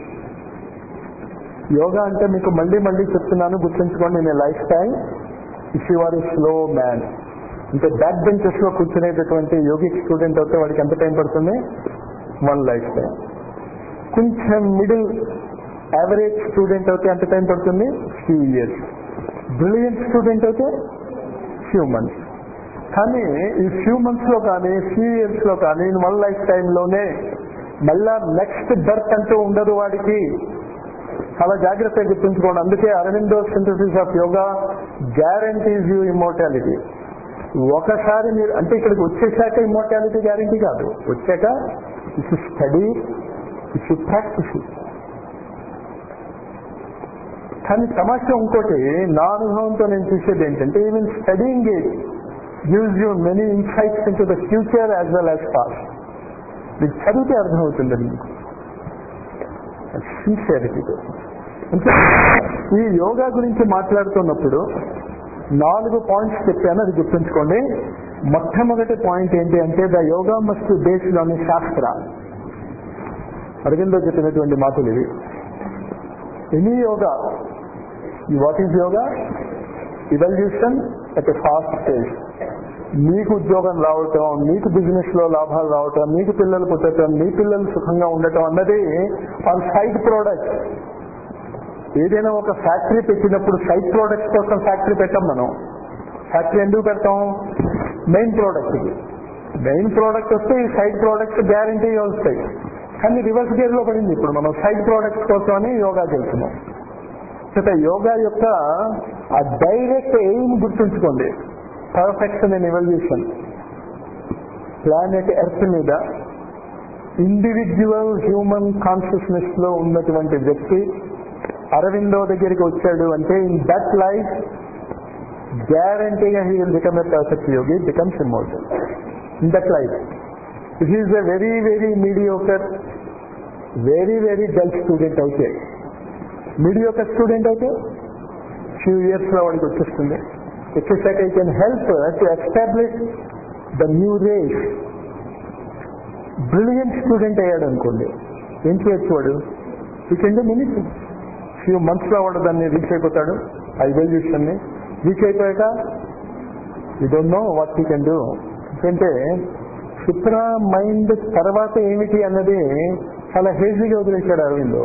yoga అంటే మీకు మళ్ళీ మళ్ళీ చెప్తున్నాను గుర్తుంచుకోండి నేను life style if you are slow man అంటే బ్యాక్ బెంచెస్ లో కూర్చునేటటువంటి యోగిక్ స్టూడెంట్ అయితే వాడికి ఎంత టైం పడుతుంది వన్ లైఫ్ టైం కొంచెం మిడిల్ యావరేజ్ స్టూడెంట్ అయితే ఎంత టైం పడుతుంది ఫ్యూ ఇయర్స్ బ్రిలియంట్ స్టూడెంట్ అయితే ఫ్యూ మంత్స్ కానీ ఈ ఫ్యూ మంత్స్ లో కానీ ఫ్యూ ఇయర్స్ లో కానీ వన్ లైఫ్ టైంలోనే మళ్ళా నెక్స్ట్ బర్త్ అంటూ ఉండదు వాడికి చాలా జాగ్రత్తగా గుర్తుంచుకోండి అందుకే Aurobindo synthesis of yoga guarantees you immortality ఒకసారి మీరు అంటే ఇక్కడికి వచ్చేసాక ఇమ్మోర్టాలిటీ గ్యారంటీ కాదు వచ్చాక ఇఫ్ స్టడీ ఇఫ్ ప్రాక్టీస్ కానీ సమస్య ఇంకోటి నా అనుభవంతో నేను చూసేది ఏంటంటే even studying it gives you many insights into the future as well as past మీకు చదివితే అర్థమవుతుంది మీకు సిన్సియారిటీతో అంటే ఈ యోగా గురించి మాట్లాడుతున్నప్పుడు నాలుగు పాయింట్స్ చెప్పాను అది గుర్తుంచుకోండి మొట్టమొదటి పాయింట్ ఏంటి అంటే the yoga must based on shastra Aurobindo చెప్పినటువంటి మాటలు ఇవి any yoga what is yoga evolution at a fast stage మీకు ఉద్యోగం రావటం మీకు బిజినెస్ లో లాభాలు రావటం మీకు పిల్లలు పుట్టడం మీ పిల్లలు సుఖంగా ఉండటం అన్నది ఆన్ సైడ్ ప్రోడక్ట్ ఏదైనా ఒక ఫ్యాక్టరీ పెట్టినప్పుడు సైడ్ ప్రోడక్ట్స్ కోసం ఫ్యాక్టరీ పెట్టాం మనం ఫ్యాక్టరీ ఎందుకు పెడతాం మెయిన్ ప్రోడక్ట్ మెయిన్ ప్రోడక్ట్ వస్తే ఈ సైడ్ ప్రోడక్ట్స్ గ్యారంటీ వస్తాయి కానీ రివర్స్ గేర్ లో పడింది ఇప్పుడు మనం సైడ్ ప్రోడక్ట్స్ కోసం అని యోగా చేస్తున్నాం అయితే యోగా యొక్క ఆ డైరెక్ట్ ఎయిమ్ గుర్తుంచుకోండి perfection and evolution planet earth మీద ఇండివిజువల్ హ్యూమన్ కాన్షియస్నెస్ లో ఉన్నటువంటి వ్యక్తి అరవిందో దగ్గరికి వచ్చాడు అంటే ఇన్ దట్ లైఫ్ గ్యారంటీగా he will become a perfect yogi becomes immortal in that life it is a very very mediocre very very dull student అయితే mediocre student అయితే ఫ్యూ ఇయర్స్ లో వాడికి వచ్చేస్తుంది వచ్చేసాక I can help to establish the new race brilliant student అయ్యాడు అనుకోండి ఏం చేయొచ్చు వాడు he can do many few months లో వాడు దాన్ని రీచ్ అయిపోతాడు ఆ ఇవల్యూషన్ ని రీచ్ అయిపోయాక you don't know what you can do ఎందుకంటే సుప్రా మైండ్ తర్వాత ఏమిటి అన్నది చాలా హేజీగా వదిలేశాడు అరవిందో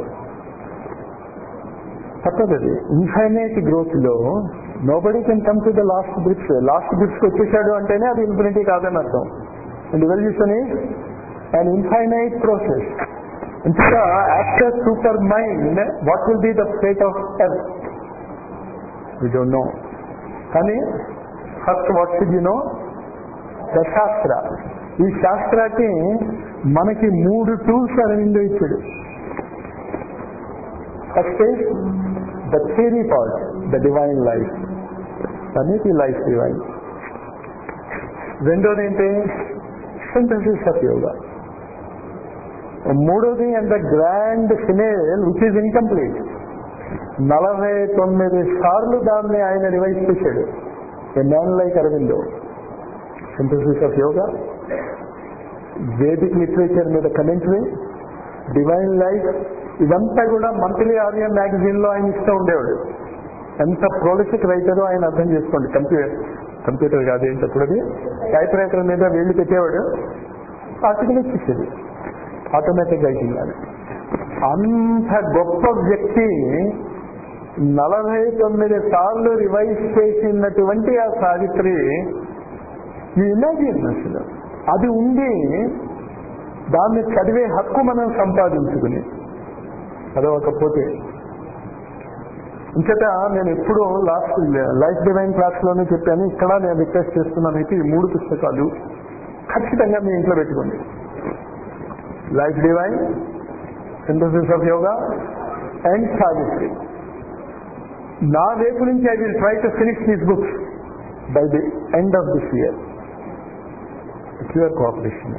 తప్పదది ఇన్ఫైనైట్ గ్రోత్ లో nobody can come to the last bricks last bricks వచ్చేసాడు అంటేనే అది ఇన్ఫినిటీ కాదని అర్థం and evolution is an infinite process. Instead, after super mind, what will be the fate of earth? We don't know. కానీ first what should you know the shastra ఈ శాస్త్రాకి మనకి మూడు టూల్స్ అరవిందో ఇచ్చాడు first the theory part the divine life అనేది life divine రెండోది ఏంటి synthesis of yoga మూడోది and the grand finale which is incomplete నలభై తొమ్మిది సార్లు దాన్ని ఆయన రివైజ్ చేశాడు a man like Aurobindo synthesis of yoga vedic literature మీద కమెంటరీ డివైన్ లైఫ్ ఇదంతా కూడా మంత్లీ ఆర్య మ్యాగజైన్ లో ఆయన ఇస్తూ ఉండేవాడు ఎంత ప్రోలిఫిక్ రైటరో ఆయన అర్థం చేసుకోండి కంప్యూటర్ కంప్యూటర్ కాదు ఏంటప్పుడు అది టైప్ రైటర్ మీద వేళ్ళు పెట్టేవాడు ఆర్టికల్ ఇచ్చేసేది ఆటోమేటిక్ రైటింగ్ అని అంత గొప్ప వ్యక్తి నలభై తొమ్మిది సార్లు రివైజ్ చేసినటువంటి ఆ సావిత్రి ఈ ఇమాజిన్ అసలు అది ఉండి దాన్ని చదివే హక్కు మనం సంపాదించుకుని చదవకపోతే ఇంకట నేను ఎప్పుడూ లాస్ట్ లైఫ్ డివైన్ క్లాస్ లోనే చెప్పాను ఇక్కడ నేను రిక్వెస్ట్ చేస్తున్నాను అయితే ఈ మూడు పుస్తకాలు ఖచ్చితంగా మీ ఇంట్లో పెట్టుకోండి life divine synthesis of yoga and Savitri నా వైపు నుంచి I will try to finish these books by the end of this year it's your cooperation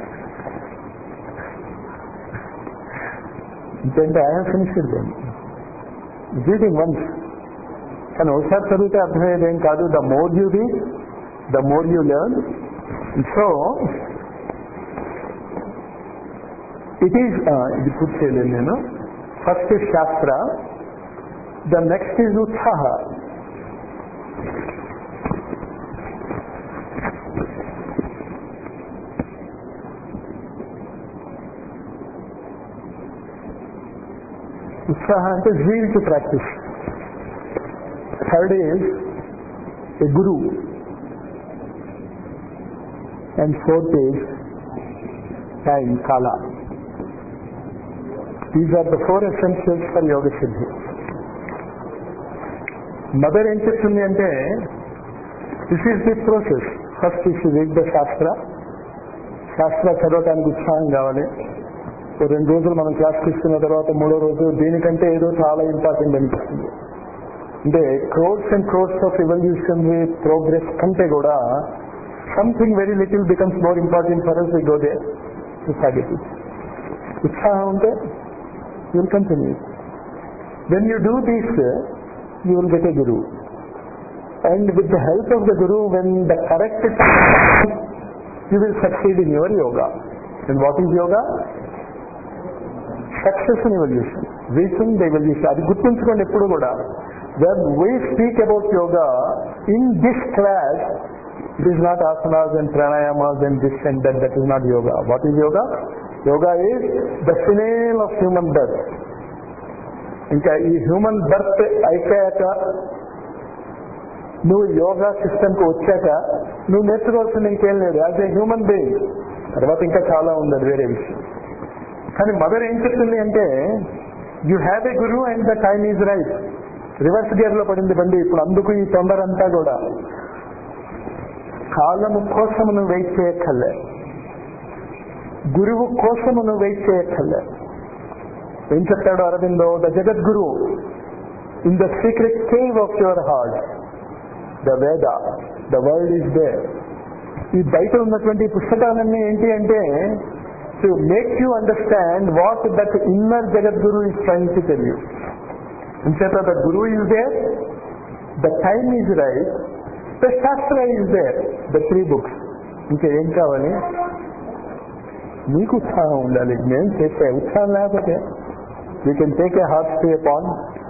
ఎందుకంటే I have finished them reading once కానీ ఒకసారి చదివితే అర్థమయ్యేది ఏం కాదు the more you read the more you learn so it is ఇది పూర్తి చేయలేదు నేను ఫస్ట్ శాస్త్ర ద నెక్స్ట్ ఈజ్ ఉత్సాహ ఉత్సాహ అంటే zeal to practice third is a guru and fourth is time కాల these are the four essentials for yoga సిద్ధి మదర్ ఏం చెప్తుంది అంటే this is the process first is read the shastra shastra చదవటానికి ఉత్సాహం కావాలి ఓ రెండు రోజులు మనం క్లాస్ తీసుకున్న తర్వాత మూడో రోజు దీనికంటే ఏదో చాలా ఇంపార్టెంట్ అనిపిస్తుంది అంటే crores and crores of evolution progress కంటే కూడా something very little becomes more important for us we go they సాగితి ఉత్సాహం ఉంటే you will continue when you do these you will get a guru. And with the help of the guru, when the correct time comes, you will succeed in your yoga. And what is yoga? Success in evolution. Reaching the evolution. అది గుర్తుంచుకోండి ఎప్పుడు కూడా when we speak about yoga in this class it is not asanas and pranayamas and this and that that is not yoga what is yoga yoga is the finale of human birth ఇంకా ఈ human birth అయిపోయాక నువ్వు yoga system కు వచ్చాక నువ్వు నేర్చుకోవాల్సింది ఇంకేం లేదు యాజ్ ఏ హ్యూమన్ బీయింగ్ తర్వాత ఇంకా చాలా ఉంది అది వేరే విషయం కానీ మదర్ ఏం చెప్తుంది అంటే you have a guru and the time is right reverse gear లో పడింది బండి ఇప్పుడు అందుకు ఈ తొందర అంతా కూడా కాలము కోసం నువ్వు వెయిట్ చేయక్కర్లే గురువు కోసం నువ్వు వెయిట్ చేయక్కర్లే ఏం చెప్తాడు Aurobindo the jagadguru in the secret cave of your heart the Veda the world is there ఈ బయట ఉన్నటువంటి పుస్తకాలన్నీ ఏంటి అంటే to make you understand what that inner jagadguru is trying to tell you ఇంచేత the guru is there the time is right the shastra is there the three books ఇంకా ఏం కావాలి మీకు ఉత్సాహం ఉండాలి మేము చేసే ఉత్సాహం లేకపోతే you can take a heart stay pan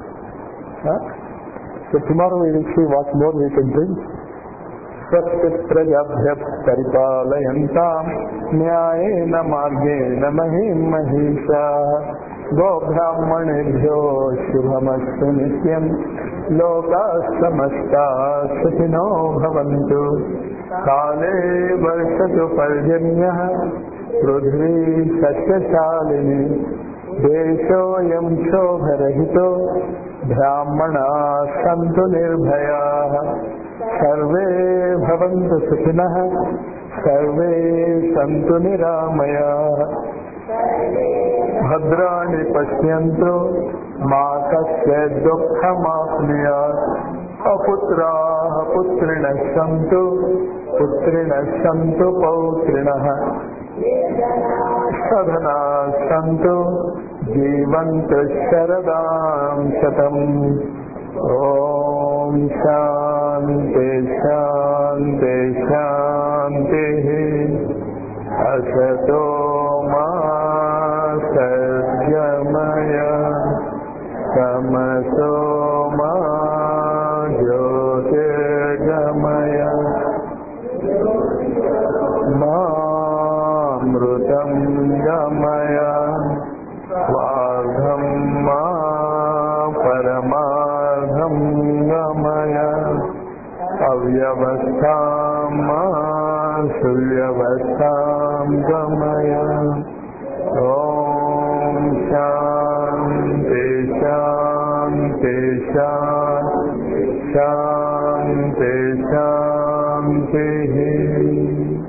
so tomorrow we will see what more we can drink స్వస్తి ప్రజాభ్య పరిపాలయంతాం న్యాయేన మార్గేణ మహిం మహిషా గోబ్రాహ్మణేభ్యో శుభమస్తు నిత్యం లోకా సమస్తా సుఖినో భవంతు కాలే వర్షతు పర్జన్య పృథ్వీ సస్యశాలిని దేశోయం శోభరహితో బ్రాహ్మణా సంతు నిర్భయా సర్వే భవంతు సుఖినః సర్వే సంతు నిరామయా భద్రాణి పశ్యంతు మా కస్య దుఃఖమాప్నుయాత్ అపుత్రా పుత్రిణ సంతు పుత్రిణ సంతు పౌత్రిణ సధనా సంతు జీవంతు శరదాం శతం ఓం శాంతి శాంతి శాంతి అసతో మా సద్గమయ సమసో మా జ్యోతిర్గమయ మామృతం గమయ స్వార్థం మా పరమార్థం గమయ అవ్యవస్థాం మా సువ్యవస్థాం గమయ ఓం శాంతి శాంతి శాంతి శాంతి శాంతి